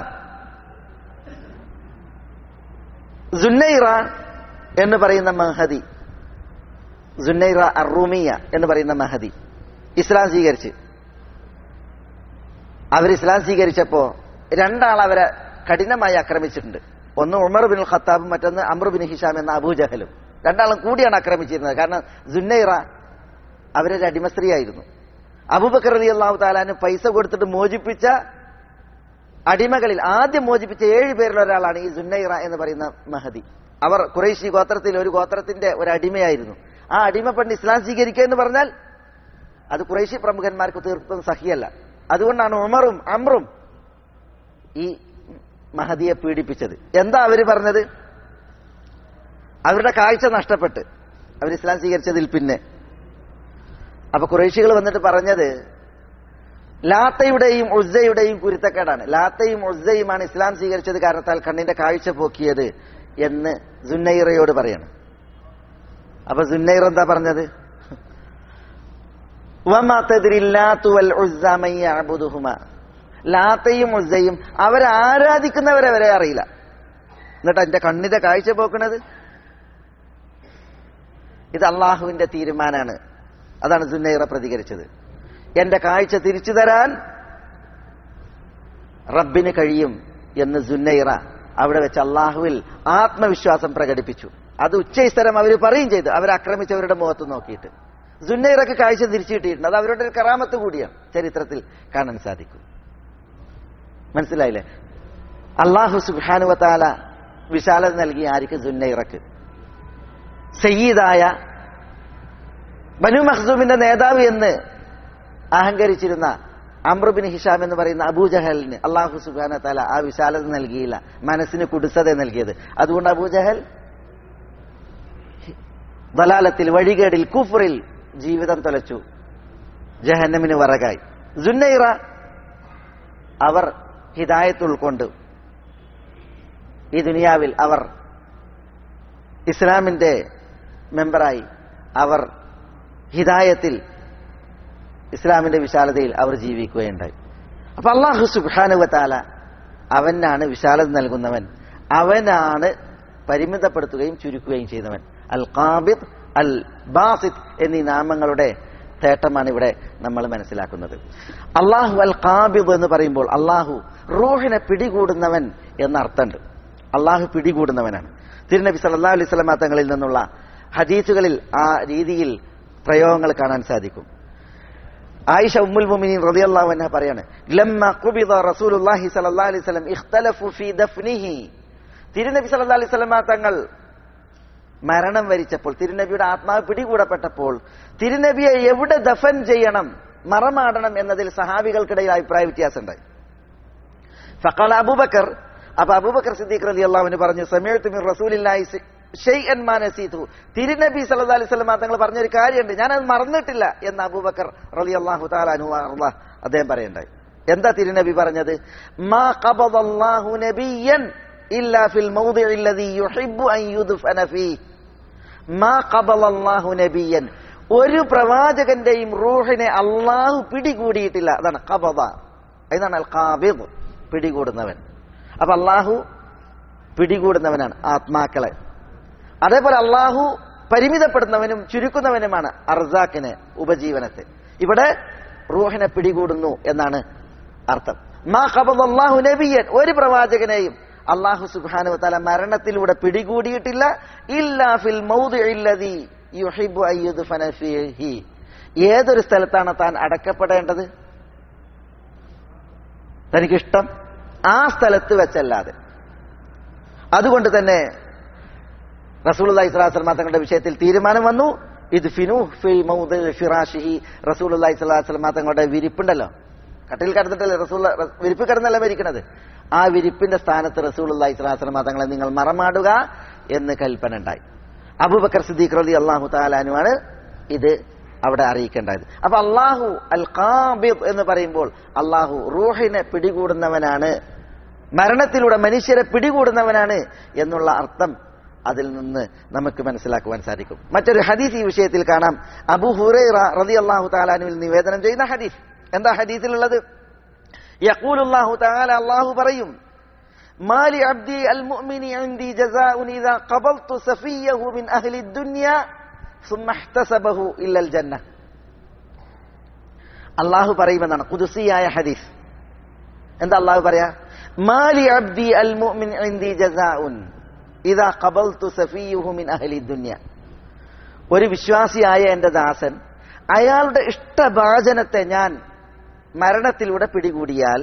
സുന്നൈറ എന്ന് പറയുന്ന മഹദി സുന്നൈറ അറൂമിയ എന്ന് പറയുന്ന മഹദി ഇസ്ലാം സ്വീകരിച്ച് അവർ ഇസ്ലാം സ്വീകരിച്ചപ്പോ രണ്ടാൾ അവരെ കഠിനമായി ആക്രമിച്ചിട്ടുണ്ട് ഒന്ന് ഉമർ ബിൻ ഖത്താബും മറ്റൊന്ന് അമർ ബിൻ ഹിഷാം എന്ന അബൂജഹലും രണ്ടാളും കൂടിയാണ് ആക്രമിച്ചിരുന്നത് കാരണം ജുന്നൈറ അവരൊരു അടിമസ്ത്രീയായിരുന്നു അബൂബക്കർ അലി അള്ളാഹു താലാന് പൈസ കൊടുത്തിട്ട് മോചിപ്പിച്ച അടിമകളിൽ ആദ്യം മോചിപ്പിച്ച ഏഴ് പേരിൽ ഒരാളാണ് ഈ ജുന്നൈറ എന്ന് പറയുന്ന മഹദി അവർ കുറേശി ഗോത്രത്തിൽ ഒരു ഗോത്രത്തിന്റെ ഒരു അടിമയായിരുന്നു ആ അടിമ പെണ്ണ് ഇസ്ലാം സ്വീകരിക്കുക എന്ന് പറഞ്ഞാൽ അത് കുറേശി പ്രമുഖന്മാർക്ക് തീർത്തും സഹിയല്ല അതുകൊണ്ടാണ് ഉമറും അമ്രും ഈ മഹദിയെ പീഡിപ്പിച്ചത് എന്താ അവര് പറഞ്ഞത് അവരുടെ കാഴ്ച നഷ്ടപ്പെട്ട് അവർ ഇസ്ലാം സ്വീകരിച്ചതിൽ പിന്നെ അപ്പൊ കുറേശികൾ വന്നിട്ട് പറഞ്ഞത് ലാത്തയുടെയും ഉസ്സയുടെയും കുരുത്തക്കേടാണ് ലാത്തയും ഉസ്സയുമാണ് ഇസ്ലാം സ്വീകരിച്ചത് കാരണത്താൽ കണ്ണിന്റെ കാഴ്ച പോക്കിയത് എന്ന് സുന്നൈറയോട് പറയണം അപ്പൊ സുന്നൈറ എന്താ പറഞ്ഞത് ലാത്തയും ഉസ്സയും അവരെ ആരാധിക്കുന്നവരെ വരെ അറിയില്ല എന്നിട്ട് എന്റെ കണ്ണിന്റെ കാഴ്ച പോക്കണത് ഇത് അള്ളാഹുവിന്റെ തീരുമാനാണ് അതാണ് സുന്നൈറ പ്രതികരിച്ചത് എന്റെ കാഴ്ച തിരിച്ചു തരാൻ റബ്ബിന് കഴിയും എന്ന് സുന്നൈറ അവിടെ വെച്ച് അള്ളാഹുവിൽ ആത്മവിശ്വാസം പ്രകടിപ്പിച്ചു അത് ഉച്ചസ്ഥരം അവർ പറയും ചെയ്തു അവർ ആക്രമിച്ചവരുടെ മുഖത്ത് നോക്കിയിട്ട് സുന്നൈറക്ക് കാഴ്ച തിരിച്ചു കിട്ടിയിട്ടുണ്ട് അത് അവരുടെ ഒരു കറാമത്ത് കൂടിയാണ് ചരിത്രത്തിൽ കാണാൻ സാധിക്കും മനസ്സിലായില്ലേ അള്ളാഹു സുബാനുവത്താല വിശാലത നൽകി ആർക്ക് സുന്നൈറക്ക് സയ്യീദായ ബനു മഖ്സൂമിന്റെ നേതാവ് എന്ന് അഹങ്കരിച്ചിരുന്ന അമ്രുബിൻ ഹിഷാം എന്ന് പറയുന്ന അബൂജഹലിന് അള്ളാഹു സുബാന താല ആ വിശാലത നൽകിയില്ല മനസ്സിന് കുടുസത നൽകിയത് അതുകൊണ്ട് അബൂജഹൽ ദലാലത്തിൽ വഴികേടിൽ കുഫറിൽ ജീവിതം തുലച്ചു ജഹന്നമിന് വറകായി ജുന്നൈറ അവർ ഹിദായത്ത് ഉൾക്കൊണ്ട് ഈ ദുനിയാവിൽ അവർ ഇസ്ലാമിന്റെ മെമ്പറായി അവർ ഹിദായത്തിൽ ഇസ്ലാമിന്റെ വിശാലതയിൽ അവർ ജീവിക്കുകയുണ്ടായി അപ്പൊ അള്ളാഹു സുബാനുവത്താല അവനാണ് വിശാലത നൽകുന്നവൻ അവനാണ് പരിമിതപ്പെടുത്തുകയും ചുരുക്കുകയും ചെയ്യുന്നവൻ അൽ ഖാബിദ് അൽ ബാസിദ് എന്നീ നാമങ്ങളുടെ തേട്ടമാണ് ഇവിടെ നമ്മൾ മനസ്സിലാക്കുന്നത് അള്ളാഹു അൽ ഖാബിദ് എന്ന് പറയുമ്പോൾ അള്ളാഹു റൂഹിനെ പിടികൂടുന്നവൻ എന്ന അർത്ഥമുണ്ട് അള്ളാഹു പിടികൂടുന്നവനാണ് തിരുനബി സല്ലാ അലൈഹി സ്വലമാ തങ്ങളിൽ നിന്നുള്ള ഹദീസുകളിൽ ആ രീതിയിൽ പ്രയോഗങ്ങൾ കാണാൻ സാധിക്കും ആയിഷ ഉമ്മുൽ മുമിനീൻ റളിയല്ലാഹു അൻഹ പറയാണ് ലമ്മ ഖുബിദ റസൂലുള്ളാഹി സ്വല്ലല്ലാഹു അലൈഹി വസല്ലം ഇഖ്തലഫു ഫീ ദഫ്നിഹി തിരുനബി സല്ലല്ലാഹു അലൈഹി വസല്ലം തങ്ങൾ മരണം വരിച്ചപ്പോൾ തിരുനബിയുടെ ആത്മാവ് പിടികൂടപ്പെട്ടപ്പോൾ തിരുനബിയെ എവിടെ ദഫൻ ചെയ്യണം മറമാടണം എന്നതിൽ സഹാബികൾക്കിടയിൽ അഭിപ്രായ വ്യത്യാസമുണ്ടായി ഫഖാല അബൂബക്കർ അപ്പൊ അബൂബക്കർ സിദ്ദീഖ് റളിയല്ലാഹു അൻഹു പറഞ്ഞു സമീഅത്തു മിർ റസൂലില്ലാഹി ഷെയ്അൻ മാ നസീതു തിരുനബി സല്ലല്ലാഹു അലൈഹി വസല്ലം തങ്ങൾ പറഞ്ഞൊരു കാര്യമുണ്ട് ഞാൻ അത് മറന്നിട്ടില്ല എന്ന് അബൂബക്കർ റളിയല്ലാഹു തആല അൻഹു അള്ളാഹ് അദ്ദേഹം പറയണ്ടായി എന്താ തിരുനബി പറഞ്ഞത് മാ ഖബദല്ലാഹു നബിയ്യൻ ഇല്ലാ ഫിൽ മൗദിഇ അല്ലദീ യുഹിബ്ബു അൻ യുദ്ഫന ഫീഹി മാ ഖബദല്ലാഹു നബിയ്യൻ ഒരു പ്രവാചകന്റെയും റൂഹിനെ അള്ളാഹു പിടികൂടിയിട്ടില്ല അതാണ് ഖബദ ഇതാണ് അൽ ഖാബിദ് പിടികൂടുന്നവൻ അപ്പൊ അള്ളാഹു പിടികൂടുന്നവനാണ് ആത്മാക്കളെ അതേപോലെ അള്ളാഹു പരിമിതപ്പെടുന്നവനും ചുരുക്കുന്നവനുമാണ് അർസാക്കിന് ഉപജീവനത്തെ ഇവിടെ റൂഹിനെ പിടികൂടുന്നു എന്നാണ് അർത്ഥം മാ ഖബദല്ലാഹു നബിയൻ ഒരു പ്രവാചകനെയും അള്ളാഹു സുബ്ഹാനഹു തആല മരണത്തിലൂടെ പിടികൂടിയിട്ടില്ല ഇല്ലാ ഫിൽ മൗദിഇല്ലദി യുഹിബ്ബു അയ്യുദ്ഫന ഫീഹി ഏതൊരു സ്ഥലത്താണ് താൻ അടക്കപ്പെടേണ്ടത് തനിക്കിഷ്ടം ആ സ്ഥലത്ത് വെച്ചല്ലാതെ അതുകൊണ്ട് തന്നെ റസൂലുള്ളാഹി സ്വല്ലല്ലാഹു അലൈഹി വസല്ലം തങ്ങളുടെ വിഷയത്തിൽ തീരുമാനം വന്നു ഇത് ഫിനു ഫി മൗദിൽ ഫിറാഷിഹി റസൂലുള്ളാഹി സ്വല്ലല്ലാഹു അലൈഹി വസല്ലം തങ്ങളുടെ വിരിപ്പുണ്ടല്ലോ കട്ടിൽ കിടന്നിട്ടല്ലേ റസൂൽ വിരിപ്പ് കിടന്നല്ല മരിക്കണത് ആ വിരിപ്പിന്റെ സ്ഥാനത്ത് റസൂലുള്ളാഹി സ്വല്ലല്ലാഹു അലൈഹി വസല്ലം തങ്ങളെ നിങ്ങൾ മറമാടുക എന്ന് കൽപ്പന ഉണ്ടായി അബൂബക്കർ സിദ്ദീഖ് റളി അള്ളാഹു താലാനുമാണ് ഇത് അവിടെ അറിയിക്കേണ്ടത് അപ്പൊ അള്ളാഹു അൽ ഖാബിദ് എന്ന് പറയുമ്പോൾ അള്ളാഹു റൂഹിനെ പിടികൂടുന്നവനാണ് മരണത്തിലൂടെ മനുഷ്യരെ പിടികൂടുന്നവനാണ് എന്നുള്ള അർത്ഥം അതിൽ നിന്ന് നമുക്ക് മനസ്സിലാക്കുവാൻ സാധിക്കും മറ്റൊരു ഹദീസ് ഈ വിഷയത്തിൽ കാണാം അബു ഹുറൈറ റതി അള്ളാഹു താലാനുവിൽ നിവേദനം ചെയ്യുന്ന ഹദീസ് എന്താ ഹദീസിലുള്ളത് യഖൂലുല്ലാഹു തആല അള്ളാഹു പറയും മാലി അബ്ദി അൽ മുഅ്മിനി ഇൻദി ജസാഉൻ ഇദാ ഖബൽതു സഫിയഹു മിൻ അഹ്ലി ദുനിയ ثم احتسبه إلا الجنة അള്ളാഹു പറയുമെന്നാണ് കുതുസിയായ ഹദീസ് എന്താ അള്ളാഹു പറയാ മാലി അബ്ദി അൽ മുഅ്മിൻ ഇൻദി ജസാഉൻ ഇദാ ഖബൽതു സഫീഹു മിൻ അഹ്ലി ദുനിയ ഒരു വിശ്വാസിയായ എന്റെ ദാസൻ അയാളുടെ ഇഷ്ടഭാജനത്തെ ഞാൻ മരണത്തിലൂടെ പിടികൂടിയാൽ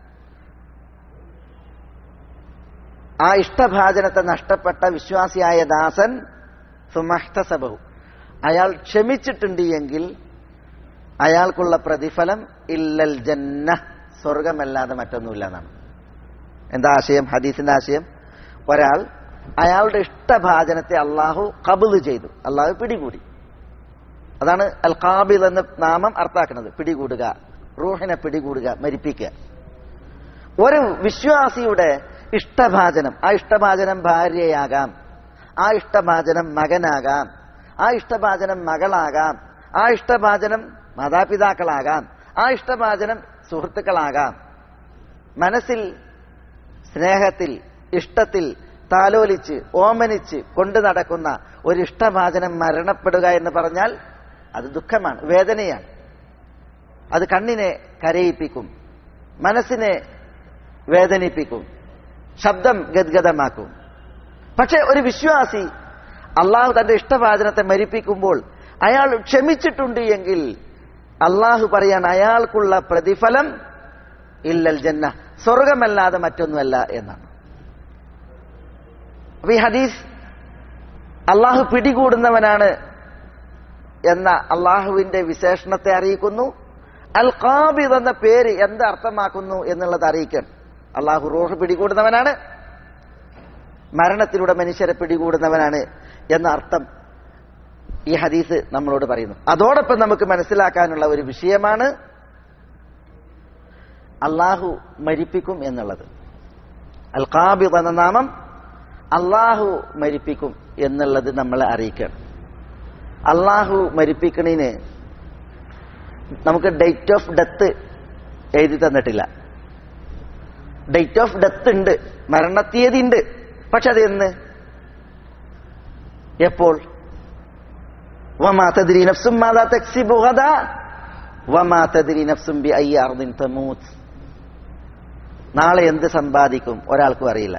ആ ഇഷ്ടഭാജനത്തെ നഷ്ടപ്പെട്ട വിശ്വാസിയായ ദാസൻ സുമഹ്തസബഹു അയാൾ ക്ഷമിച്ചിട്ടുണ്ട് എങ്കിൽ അയാൾക്കുള്ള പ്രതിഫലം ഇല്ലൽ ജന്ന സ്വർഗമല്ലാതെ മറ്റൊന്നുമില്ല എന്നാണ് എന്താ ആശയം ഹദീസിന്റെ ആശയം ഒരാൾ അയാളുടെ ഇഷ്ടഭാജനത്തെ അള്ളാഹു കബുല് ചെയ്തു അള്ളാഹു പിടികൂടി അതാണ് അൽ കാബിൽ എന്ന നാമം അർത്ഥാക്കുന്നത് പിടികൂടുക റൂഹിനെ പിടികൂടുക മരിപ്പിക്കുക ഒരു വിശ്വാസിയുടെ ഇഷ്ടഭാജനം ആ ഇഷ്ടഭാജനം ഭാര്യയാകാം ആ ഇഷ്ടഭാജനം മകനാകാം ആ ഇഷ്ടഭാജനം മകളാകാം ആ ഇഷ്ടഭാജനം മാതാപിതാക്കളാകാം ആ ഇഷ്ടഭാജനം സുഹൃത്തുക്കളാകാം മനസ്സിൽ സ്നേഹത്തിൽ ഇഷ്ടത്തിൽ താലോലിച്ച് ഓമനിച്ച് കൊണ്ടു നടക്കുന്ന ഒരു ഇഷ്ടഭാജനം മരണപ്പെടുക എന്ന് പറഞ്ഞാൽ അത് ദുഃഖമാണ് വേദനയാണ് അത് കണ്ണിനെ കരയിപ്പിക്കും മനസ്സിനെ വേദനിപ്പിക്കും ശബ്ദം ഗദ്ഗതമാക്കും പക്ഷെ ഒരു വിശ്വാസി അള്ളാഹു തന്റെ ഇഷ്ടഭാചനത്തെ മരിപ്പിക്കുമ്പോൾ അയാൾ ക്ഷമിച്ചിട്ടുണ്ട് എങ്കിൽ അള്ളാഹു പറയാൻ അയാൾക്കുള്ള പ്രതിഫലം ഇല്ലൽ ജന്ന സ്വർഗമല്ലാതെ മറ്റൊന്നുമല്ല എന്നാണ് അപ്പൊ ഈ ഹദീസ് അള്ളാഹു പിടികൂടുന്നവനാണ് എന്ന അള്ളാഹുവിന്റെ വിശേഷണത്തെ അറിയിക്കുന്നു അൽ ഖാബിദ് എന്ന പേര് എന്ത് അർത്ഥമാക്കുന്നു എന്നുള്ളത് അറിയിക്കാൻ അള്ളാഹു റൂഹ് പിടികൂടുന്നവനാണ് മരണത്തിലൂടെ മനുഷ്യരെ പിടികൂടുന്നവനാണ് എന്ന അർത്ഥം ഈ ഹദീസ് നമ്മളോട് പറയുന്നു അതോടൊപ്പം നമുക്ക് മനസ്സിലാക്കാനുള്ള ഒരു വിഷയമാണ് അള്ളാഹു മരിപ്പിക്കും എന്നുള്ളത് അൽ ഖാബിദ് എന്ന നാമം അള്ളാഹു മരിപ്പിക്കും എന്നുള്ളത് നമ്മളെ അറിയിക്കണം അള്ളാഹു മരിപ്പിക്കണതിന് നമുക്ക് ഡേറ്റ് ഓഫ് ഡെത്ത് എഴുതി തന്നിട്ടില്ല ഡേറ്റ് ഓഫ് ഡെത്ത് ഉണ്ട് മരണത്തീയതി ഉണ്ട് പക്ഷെ അത് എന്ന് എപ്പോൾ വമാ തദ്രി നഫ്സും മാതാ തക്സിബു ഗദാ വമാ തദ്രി നഫ്സും ബി അയ്യ അർദിൻ തമൂത്ത് നാളെ എന്ത് സമ്പാദിക്കും ഒരാൾക്കും അറിയില്ല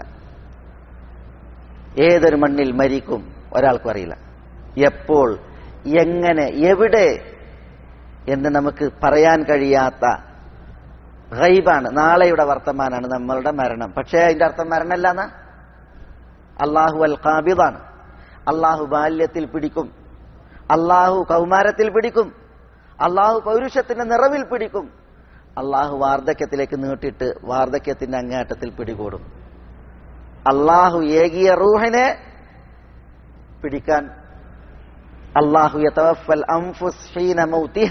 ഏതൊരു മണ്ണിൽ മരിക്കും ഒരാൾക്കും അറിയില്ല എപ്പോൾ എങ്ങനെ എവിടെ എന്ന് നമുക്ക് പറയാൻ കഴിയാത്ത ഗൈബാണ് നാളെയുടെ വർത്തമാനാണ് നമ്മളുടെ മരണം പക്ഷേ അതിന്റെ അർത്ഥം മരണമല്ല എന്നാ അള്ളാഹു അൽ കാബിദാണ് അള്ളാഹു ബാല്യത്തിൽ പിടിക്കും അള്ളാഹു കൗമാരത്തിൽ പിടിക്കും അള്ളാഹു പൗരുഷത്തിന്റെ നിറവിൽ പിടിക്കും അള്ളാഹു വാർദ്ധക്യത്തിലേക്ക് നീട്ടിട്ട് വാർദ്ധക്യത്തിന്റെ അങ്ങേറ്റത്തിൽ പിടികൂടും അള്ളാഹു ഏകിയ റൂഹിനെ പിടിക്കാൻ അള്ളാഹു യതവഫൽ അൻഫുസ് ഹീന മൗതിഹ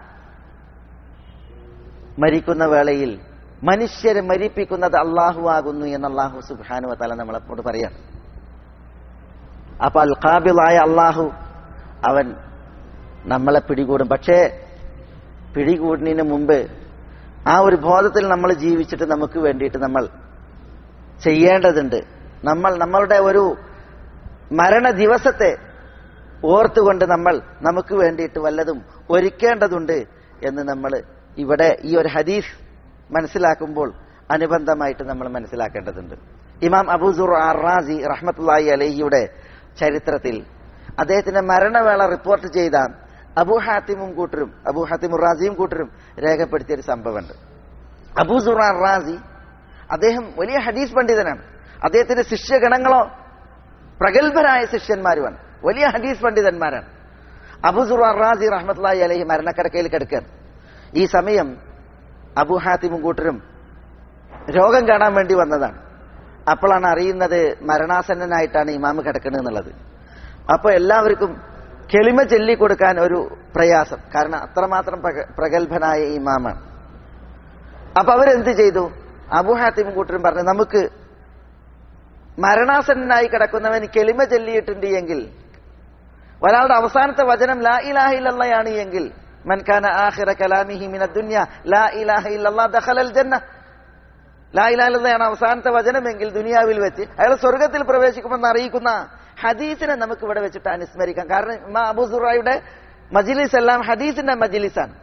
മരിക്കുന്ന വേളയിൽ മനുഷ്യരെ മരിപ്പിക്കുന്നത് അള്ളാഹു ആകുന്നു എന്ന് അള്ളാഹു സുബാനു തല നമ്മളെപ്പോട് പറയാം അപ്പൊ അൽ ഖാബിളായ അള്ളാഹു അവൻ നമ്മളെ പിടികൂടും പക്ഷേ പിടികൂടുന്നതിന് മുമ്പ് ആ ഒരു ബോധത്തിൽ നമ്മൾ ജീവിച്ചിട്ട് നമുക്ക് വേണ്ടിയിട്ട് നമ്മൾ ചെയ്യേണ്ടതുണ്ട് നമ്മൾ നമ്മളുടെ ഒരു മരണ ദിവസത്തെ ഓർത്തുകൊണ്ട് നമ്മൾ നമുക്ക് വേണ്ടിയിട്ട് വല്ലതും ഒരുക്കേണ്ടതുണ്ട് എന്ന് നമ്മൾ ഇവിടെ ഈ ഒരു ഹദീസ് മനസ്സിലാക്കുമ്പോൾ അനുബന്ധമായിട്ട് നമ്മൾ മനസ്സിലാക്കേണ്ടതുണ്ട് ഇമാം അബൂസുർ അറാസി റഹ്മത്തുല്ലാഹി അലഹിയുടെ ചരിത്രത്തിൽ അദ്ദേഹത്തിന്റെ മരണവേള റിപ്പോർട്ട് ചെയ്ത അബൂ ഹാത്തിമും കൂട്ടരും അബൂ ഹാത്തിമുർ റാസിയും കൂട്ടരും രേഖപ്പെടുത്തിയ ഒരു സംഭവമുണ്ട് അബൂ സുറാൻ റാസി അദ്ദേഹം വലിയ ഹദീസ് പണ്ഡിതനാണ് അദ്ദേഹത്തിന്റെ ശിഷ്യഗണങ്ങളോ പ്രഗത്ഭരായ ശിഷ്യന്മാരുമാണ് വലിയ ഹദീസ് പണ്ഡിതന്മാരാണ് അബൂ സുറാൻ റാസി റഹ്മത്തുല്ലാഹി അലഹി മരണക്കിടക്കയിൽ കിടക്കാൻ ഈ സമയം അബൂ ഹാത്തിമും കൂട്ടരും രോഗം കാണാൻ വേണ്ടി വന്നതാണ് അപ്പോഴാണ് അറിയുന്നത് മരണാസന്നനായിട്ടാണ് ഇമാമ് കിടക്കുന്നത് എന്നുള്ളത് അപ്പൊ എല്ലാവർക്കും കെളിമ ചൊല്ലിക്കൊടുക്കാൻ ഒരു പ്രയാസം കാരണം അത്രമാത്രം പ്രഗ- പ്രഗത്ഭനായ ഇമാമാണ് അപ്പൊ അവരെന്ത് ചെയ്തു അബുഹാത്തിം കൂട്ടരും പറഞ്ഞു നമുക്ക് മരണാസന്നനായി കിടക്കുന്നവൻ കെളിമ ചൊല്ലിയിട്ടുണ്ട് എങ്കിൽ ഒരാളുടെ അവസാനത്തെ വചനം ലാ ഇലാഹ ഇല്ലല്ലയാണ് എങ്കിൽ മൻകാന ആഖിറ കലാമിഹി മിന ദുനിയ ലാ ഇലാഹ ഇല്ലല്ലാ ദഖലൽ ജന്ന ലാ ഇലാഹ ഇല്ലല്ലയാണ് അവസാനത്തെ വചനമെങ്കിൽ ദുനിയാവിൽ വെച്ച് അയാൾ സ്വർഗത്തിൽ പ്രവേശിക്കുമെന്ന് അറിയിക്കുന്ന ഹദീസിനെ നമുക്ക് ഇവിടെ വെച്ചിട്ട് അനുസ്മരിക്കാം കാരണം ഇമാം അബൂസുറായുടെ മജിലിസ് എല്ലാം ഹദീസിന്റെ മജിലിസാണ്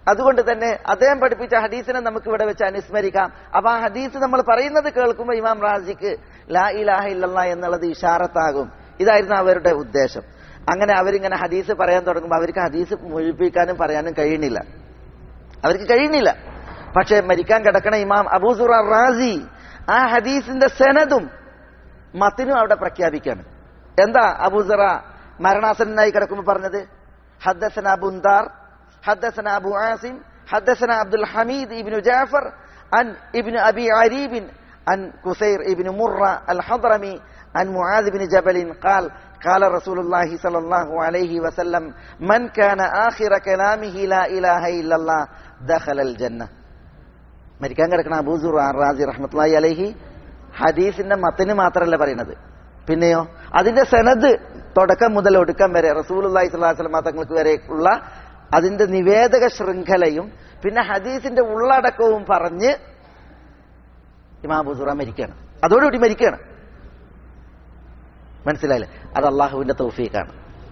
അതുകൊണ്ട് തന്നെ അദ്ദേഹം പഠിപ്പിച്ച ഹദീസിനെ നമുക്ക് ഇവിടെ വെച്ച് അനുസ്മരിക്കാം അപ്പൊ ആ ഹദീസ് നമ്മൾ പറയുന്നത് കേൾക്കുമ്പോൾ ഇമാം റാസിക്ക് ലാ ഇലാഹ ഇല്ലല്ലാ എന്നുള്ളത് ഇഷാറത്താകും ഇതായിരുന്നു അവരുടെ ഉദ്ദേശം അങ്ങനെ അവരിങ്ങനെ ഹദീസ് പറയാൻ തുടങ്ങുമ്പോൾ അവർക്ക് ഹദീസ് മുഴിപ്പിക്കാനും പറയാനും കഴിയുന്നില്ല അവർക്ക് കഴിയുന്നില്ല പക്ഷെ മരിക്കാൻ കിടക്കണ ഇമാം അബൂസുറ റാസി ആ ഹദീസിന്റെ സെനതും മത്തിനും അവിടെ പ്രഖ്യാപിക്കാണ് എന്താ അബൂസറ മരണാസനായി കിടക്കുമ്പോൾ പറഞ്ഞത് ഹദ്ദസന ബുന്താർ حدثنا أبو عاصم حدثنا عبد الحميد بن جعفر عن ابن أبي عريب عن كثير بن مرة الحضرمي عن معاذ بن جبل قال قال رسول الله صلى الله عليه وسلم من كان آخر كلامه لا إله إلا الله دخل الجنة മരിക്കാൻ കിടക്കണ അബൂസുർ റാസി റഹ്മത്തുള്ളാഹി അലൈഹി ഹദീസിന്റെ മത്തിന് മാത്രമല്ല പറയുന്നത് പിന്നെയോ അതിന്റെ സനദ് തുടക്കം മുതൽ ഒടുക്കം വരെ റസൂലുള്ളാഹി സ്വല്ലല്ലാഹു അലൈഹി വസല്ലം തങ്ങൾക്ക് വരെ ഉള്ള അതിന്റെ നിവേദക ശൃംഖലയും പിന്നെ ഹദീസിന്റെ ഉള്ളടക്കവും പറഞ്ഞ് ഇമാം അബൂസുറ മരിക്കുകയാണ് അതോടുകൂടി മരിക്കുകയാണ് മനസ്സിലായില്ലേ അത് അള്ളാഹുവിന്റെ തൗഫീഖാണ്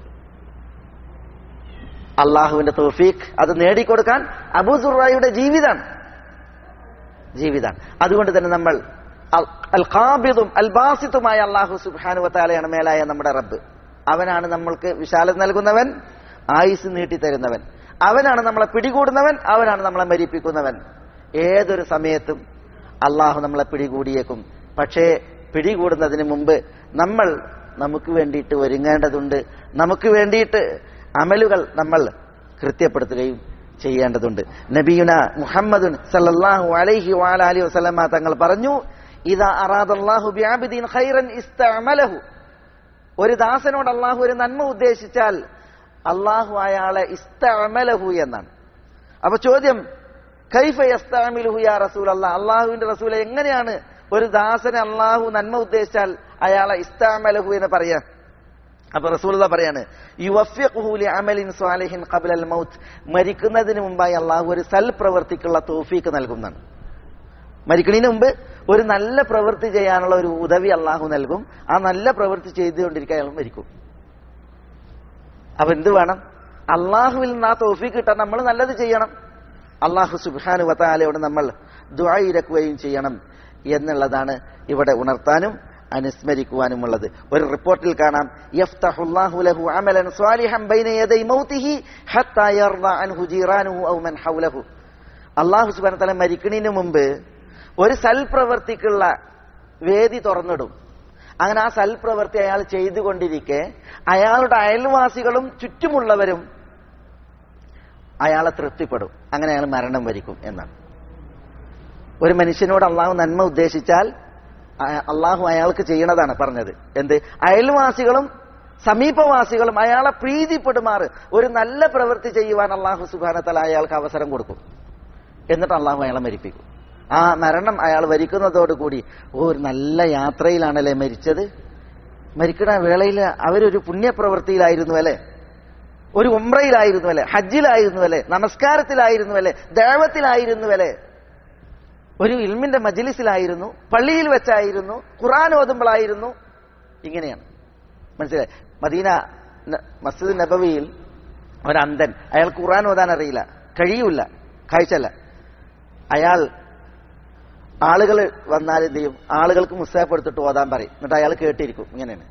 അള്ളാഹുവിന്റെ തൗഫീഖ് അത് നേടിക്കൊടുക്കാൻ അബൂസുറയുടെ ജീവിതാണ് ജീവിതാണ് അതുകൊണ്ട് തന്നെ നമ്മൾ അൽ ഖാബിദും അൽ ബാസിത്തുമായ അള്ളാഹു സുബ്ഹാനു വതാലയാണ് മേലായ നമ്മുടെ റബ്ബ് അവനാണ് നമ്മൾക്ക് വിശാലത നൽകുന്നവൻ ആയുസ് നീട്ടിത്തരുന്നവൻ അവനാണ് നമ്മളെ പിടികൂടുന്നവൻ അവനാണ് നമ്മളെ മരിപ്പിക്കുന്നവൻ ഏതൊരു സമയത്തും അള്ളാഹു നമ്മളെ പിടികൂടിയേക്കും പക്ഷേ പിടികൂടുന്നതിന് മുമ്പ് നമ്മൾ നമുക്ക് വേണ്ടിയിട്ട് ഒരുങ്ങേണ്ടതുണ്ട് നമുക്ക് വേണ്ടിയിട്ട് അമലുകൾ നമ്മൾ കൃത്യപ്പെടുത്തുകയും ചെയ്യേണ്ടതുണ്ട് നബിയുന മുഹമ്മദുൻ സല്ലല്ലാഹു അലൈഹി വഅലി വസല്ലമ തങ്ങൾ പറഞ്ഞു ഇതാ അറാദല്ലാഹു ബിഅബ്ദിൻ ഖൈറൻ ഇസ്തഅമലഹു ഒരു ദാസനോട് അള്ളാഹു ഒരു നന്മ ഉദ്ദേശിച്ചാൽ അള്ളാഹു അയാളെ ഇസ്തഅമലഹു എന്നാണ് അപ്പൊ ചോദ്യം കൈഫ യസ്തഅമിലുഹു യാ റസൂൽ അള്ളാഹ് അള്ളാഹുവിന്റെ റസൂലെ എങ്ങനെയാണ് ഒരു ദാസനെ അള്ളാഹു നന്മ ഉദ്ദേശിച്ചാൽ അയാളെ ഇസ്തഅമലഹു എന്ന് പറയാ അപ്പൊ റസൂലുള്ള പറയാണ് യുവഫ്യഖുഹു ലിഅമലിൻ സ്വാലിഹിൻ ഖബ്ല അൽ മൗത്ത് മരിക്കുന്നതിന് മുമ്പായി അള്ളാഹു ഒരു സൽ പ്രവർത്തിക്കുള്ള തൗഫീക്ക് നൽകുന്നതാണ് മരിക്കുന്നതിന് മുമ്പ് ഒരു നല്ല പ്രവൃത്തി ചെയ്യാനുള്ള ഒരു ഉദവി അള്ളാഹു നൽകും ആ നല്ല പ്രവൃത്തി ചെയ്തുകൊണ്ടിരിക്കുക അയാൾ മരിക്കും അപ്പൊ എന്ത് വേണം അള്ളാഹുവിൽ നിന്ന് ആ തോഫീക്ക് കിട്ടാൻ നമ്മൾ നല്ലത് ചെയ്യണം അള്ളാഹു സുബാനു വത്താലയോട് നമ്മൾ ദുആയിരക്കുകയും ചെയ്യണം എന്നുള്ളതാണ് ഇവിടെ ഉണർത്താനും അനുസ്മരിക്കുവാനുമുള്ളത് ഒരു റിപ്പോർട്ടിൽ കാണാം യഫ്തഹുല്ലാഹു ലഹു അമലൻ സ്വാലിഹൻ ബൈന യദൈ മൗതിഹി ഹത്താ യർദ അൻഹു ജീറാനുഹു ഔ മൻ ഹൗലഹു അള്ളാഹു സുബ്ഹാനഹു വതആല മരിക്കുന്നതിന് മുമ്പ് ഒരു സൽപ്രവർത്തിക്കുള്ള വേദി തുറന്നിടും അങ്ങനെ ആ സൽപ്രവൃത്തി അയാൾ ചെയ്തുകൊണ്ടിരിക്കെ അയാളുടെ അയൽവാസികളും ചുറ്റുമുള്ളവരും അയാളെ തൃപ്തിപ്പെടും അങ്ങനെ അയാൾ മരണം വരിക്കും എന്നാണ് ഒരു മനുഷ്യനോട് അള്ളാഹു നന്മ ഉദ്ദേശിച്ചാൽ അള്ളാഹു അയാൾക്ക് ചെയ്യണതാണ് പറഞ്ഞത് എന്ത് അയൽവാസികളും സമീപവാസികളും അയാളെ പ്രീതിപ്പെടുമാറ് ഒരു നല്ല പ്രവൃത്തി ചെയ്യുവാൻ അള്ളാഹു സുബാനത്തല അയാൾക്ക് അവസരം കൊടുക്കും എന്നിട്ട് അള്ളാഹു അയാളെ മരിപ്പിക്കും ആ മരണം അയാൾ വരിക്കുന്നതോടുകൂടി ഓ ഒരു നല്ല യാത്രയിലാണല്ലേ മരിച്ചത് മരിക്കണ വേളയിൽ അവരൊരു പുണ്യപ്രവൃത്തിയിലായിരുന്നു അല്ലെ ഒരു ഉംറയിലായിരുന്നു അല്ലെ ഹജ്ജിലായിരുന്നു അല്ലെ നമസ്കാരത്തിലായിരുന്നു അല്ലെ ദേവത്തിലായിരുന്നു അല്ലെ ഒരു ഇൽമിന്റെ മജ്ലിസിലായിരുന്നു പള്ളിയിൽ വെച്ചായിരുന്നു ഖുറാൻ ഓതുമ്പോഴായിരുന്നു ഇങ്ങനെയാണ് മനസ്സിലായി മദീന മസ്ജിദ് നബവിയിൽ ഒരന്തൻ അയാൾ ഖുറാൻ ഓതാൻ അറിയില്ല കഴിയൂല കാഴ്ചല്ല അയാൾ ആളുകൾ വന്നാൽ എന്ത് ചെയ്യും ആളുകൾക്ക് മുസ്താഫ് എടുത്തിട്ട് ഓതാൻ പറയും എന്നിട്ട് അയാൾ കേട്ടിരിക്കും ഇങ്ങനെയാണ്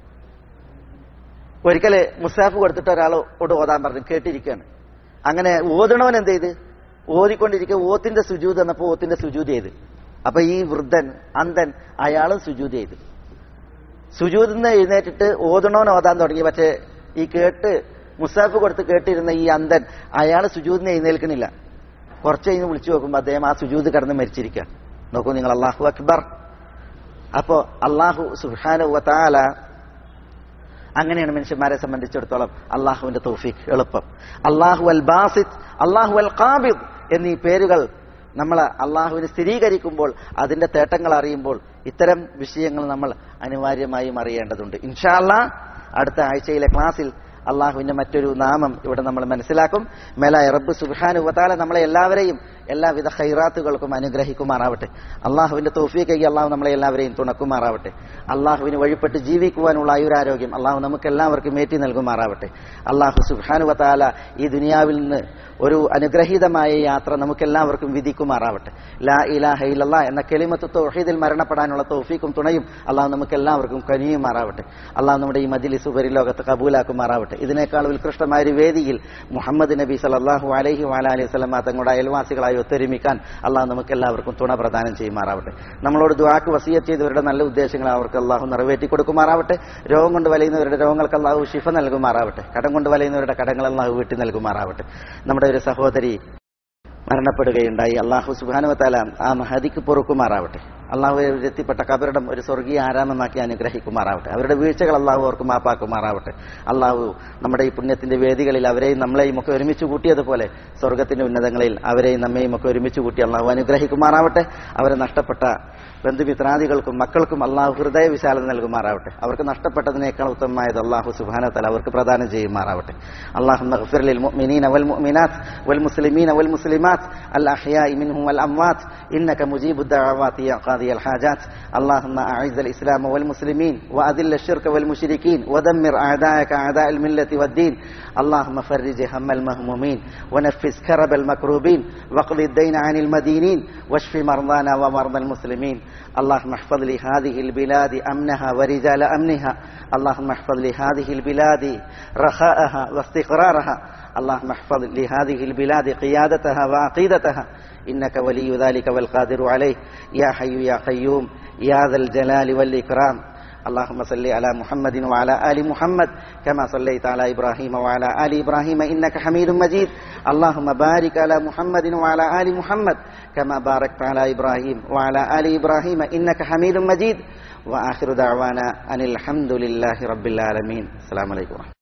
ഒരിക്കല് മുസ്താഫ് കൊടുത്തിട്ട് ഒരാളോട് ഓതാൻ പറഞ്ഞു കേട്ടിരിക്കുകയാണ് അങ്ങനെ ഓതണവൻ എന്ത് ചെയ്ത് ഓതിക്കൊണ്ടിരിക്കുക ഓത്തിന്റെ സുജൂത് എന്നപ്പോ ഓത്തിന്റെ സുജൂത് ചെയ്ത് അപ്പൊ ഈ വൃദ്ധൻ അന്തൻ അയാളും സുജൂത് ചെയ്ത് സുജൂതിൽ നിന്ന് എഴുന്നേറ്റിട്ട് ഓതണവൻ ഓതാൻ തുടങ്ങി പക്ഷേ ഈ കേട്ട് മുസാഫ് കൊടുത്ത് കേട്ടിരുന്ന ഈ അന്തൻ അയാൾ സുജൂതിനെ എഴുന്നേൽക്കണില്ല കുറച്ച് കഴിഞ്ഞ് വിളിച്ചു നോക്കുമ്പോൾ അദ്ദേഹം ആ സുജൂത് കടന്ന് മരിച്ചിരിക്കുക നോക്കൂ നിങ്ങൾ അള്ളാഹു അക്ബർ അപ്പോ അള്ളാഹു സുഹാനു വത്താല അങ്ങനെയാണ് മനുഷ്യന്മാരെ സംബന്ധിച്ചിടത്തോളം അള്ളാഹുവിന്റെ തൗഫീഖ് എളുപ്പം അള്ളാഹു അൽ ബാസിദ് അള്ളാഹു അൽ ഖാബിദ് എന്നീ പേരുകൾ നമ്മൾ അള്ളാഹുവിന് സ്ഥിരീകരിക്കുമ്പോൾ അതിന്റെ തേട്ടങ്ങൾ അറിയുമ്പോൾ ഇത്തരം വിഷയങ്ങൾ നമ്മൾ അനിവാര്യമായും അറിയേണ്ടതുണ്ട് ഇൻഷാല്ല അടുത്ത ആഴ്ചയിലെ ക്ലാസ്സിൽ അള്ളാഹുവിന്റെ മറ്റൊരു നാമം ഇവിടെ നമ്മൾ മനസ്സിലാക്കും മേലായ റബ്ബ് സുബാനു വതാല നമ്മളെ എല്ലാവരെയും എല്ലാവിധ ഹൈറാത്തുകൾക്കും അനുഗ്രഹിക്കുമാറാവട്ടെ അള്ളാഹുവിന്റെ തോഫിയൊക്കെ അള്ളാഹു നമ്മളെ എല്ലാവരെയും തുണക്കുമാറാവട്ടെ അള്ളാഹുവിന് വഴിപ്പെട്ട് ജീവിക്കുവാനുള്ള ആയുരാരോഗ്യം അള്ളാഹു നമുക്ക് എല്ലാവർക്കും ഏറ്റി നൽകുമാറാവട്ടെ അള്ളാഹു സുബാനു വതാല ഈ ദുനിയാവിൽ നിന്ന് ഒരു അനുഗ്രഹീതമായ യാത്ര നമുക്ക് എല്ലാവർക്കും വിധിക്കുമാറാവട്ടെ ലാ ഇലാഹ ഇല്ലല്ലാ എന്ന കെളിമത്ത് തൗഹീദിൽ മരണപ്പെടാനുള്ള തൗഫീക്കും തുണയും അള്ളാഹു നമുക്ക് എല്ലാവർക്കും കനിയുമാറാവട്ടെ അള്ളാഹു നമ്മുടെ ഈ മജ്ലിസ് ഉപരിലോകത്ത് കബൂലാക്കുമാറാവട്ടെ ഇതിനേക്കാൾ ഉത്കൃഷ്ടമായ ഒരു വേദിയിൽ മുഹമ്മദ് നബി സല്ലല്ലാഹു അലൈഹി വഅല അലൈഹി വസല്ലമ തങ്ങളുടെ അയൽവാസികളായി ഒത്തൊരുമിക്കാൻ അള്ളാഹു നമുക്ക് എല്ലാവർക്കും തുണ പ്രദാനം ചെയ്യുമാറാവട്ടെ നമ്മളോട് ദുആക്ക് വസിയത്ത് ചെയ്തവരുടെ നല്ല ഉദ്ദേശങ്ങൾ അവർക്ക് അള്ളാഹു നിറവേറ്റി കൊടുക്കുമാറാവട്ടെ രോഗം കൊണ്ട് വലയുന്നവരുടെ രോഗങ്ങൾക്ക് അള്ളാഹു ശിഫ നൽകുമാറാവട്ടെ കടം കൊണ്ട് വലയുന്നവരുടെ കടങ്ങൾ അള്ളാഹു വീട്ടി നൽകുമാറാവട്ടെ നമ്മുടെ ഒരു സഹോദരി മരണപ്പെടുകയുണ്ടായി അള്ളാഹു സുബാനുവത്താല ആ മഹദിക്ക് പൊറുക്കുമാറാവട്ടെ അള്ളാഹു എത്തിപ്പെട്ട കബറിടം ഒരു സ്വർഗീയ ആരാമമാക്കി അനുഗ്രഹിക്കുമാറാവട്ടെ അവരുടെ വീഴ്ചകൾ അള്ളാഹു അവർക്ക് മാപ്പാക്കുമാറാവട്ടെ അള്ളാഹു നമ്മുടെ ഈ പുണ്യത്തിന്റെ വേദികളിൽ അവരെയും നമ്മളെയും ഒക്കെ ഒരുമിച്ച് കൂട്ടിയതുപോലെ സ്വർഗത്തിന്റെ ഉന്നതങ്ങളിൽ അവരെയും നമ്മയും ഒക്കെ ഒരുമിച്ച് കൂട്ടി അള്ളാഹു അനുഗ്രഹിക്കുമാറാവട്ടെ അവരെ നഷ്ടപ്പെട്ട ബന്ധുമിത്രാദികൾക്കും മക്കൾക്കും അള്ളാഹു ഹൃദയ വിശാലത നൽകുമാറാവട്ടെ അവർക്ക് നഷ്ടപ്പെട്ടതിനേക്കാൾ ഉത്തമമായത് അള്ളാഹു സുബാനത്തല അവർക്ക് പ്രദാനം ചെയ്യുമാറാവട്ടെ അള്ളാഹു നഗ്ഫിർ ലിൽ മുഅ്മിനീന വൽ മുഅ്മിനാത്ത് വൽ മുസ്ലിമീന വൽ മുസ്ലിമാത്ത് അൽ അഹ്യാഇ മിൻഹും വൽ അംവാത്ത് إنك مجيب الدعوات يا قاضي الحاجات اللهم أعز الإسلام والمسلمين وأذل الشرك والمشركين ودمر أعداءك أعداء الملة والدين اللهم فرج هم المهمومين ونفس كرب المكروبين واقض الدين عن المدينين واشف مرضانا ومرضى المسلمين اللهم احفظ لهذه البلاد أمنها ورجال أمنها اللهم احفظ لهذه البلاد رخاءها واستقرارها اللهم احفظ لهذه البلاد قيادتها وعقيدتها إنك ولي ذلك والقادر عليه يا حي يا قيوم يا ذا الجلال والإكرام اللهم صل على محمد وعلى آل محمد كما صليت على إبراهيم وعلى آل إبراهيم إنك حميد مجيد اللهم بارك على محمد وعلى آل محمد كما باركت على إبراهيم وعلى آل إبراهيم إنك حميد مجيد وآخر دعوانا أن الحمد لله رب العالمين السلام عليكم ورحمة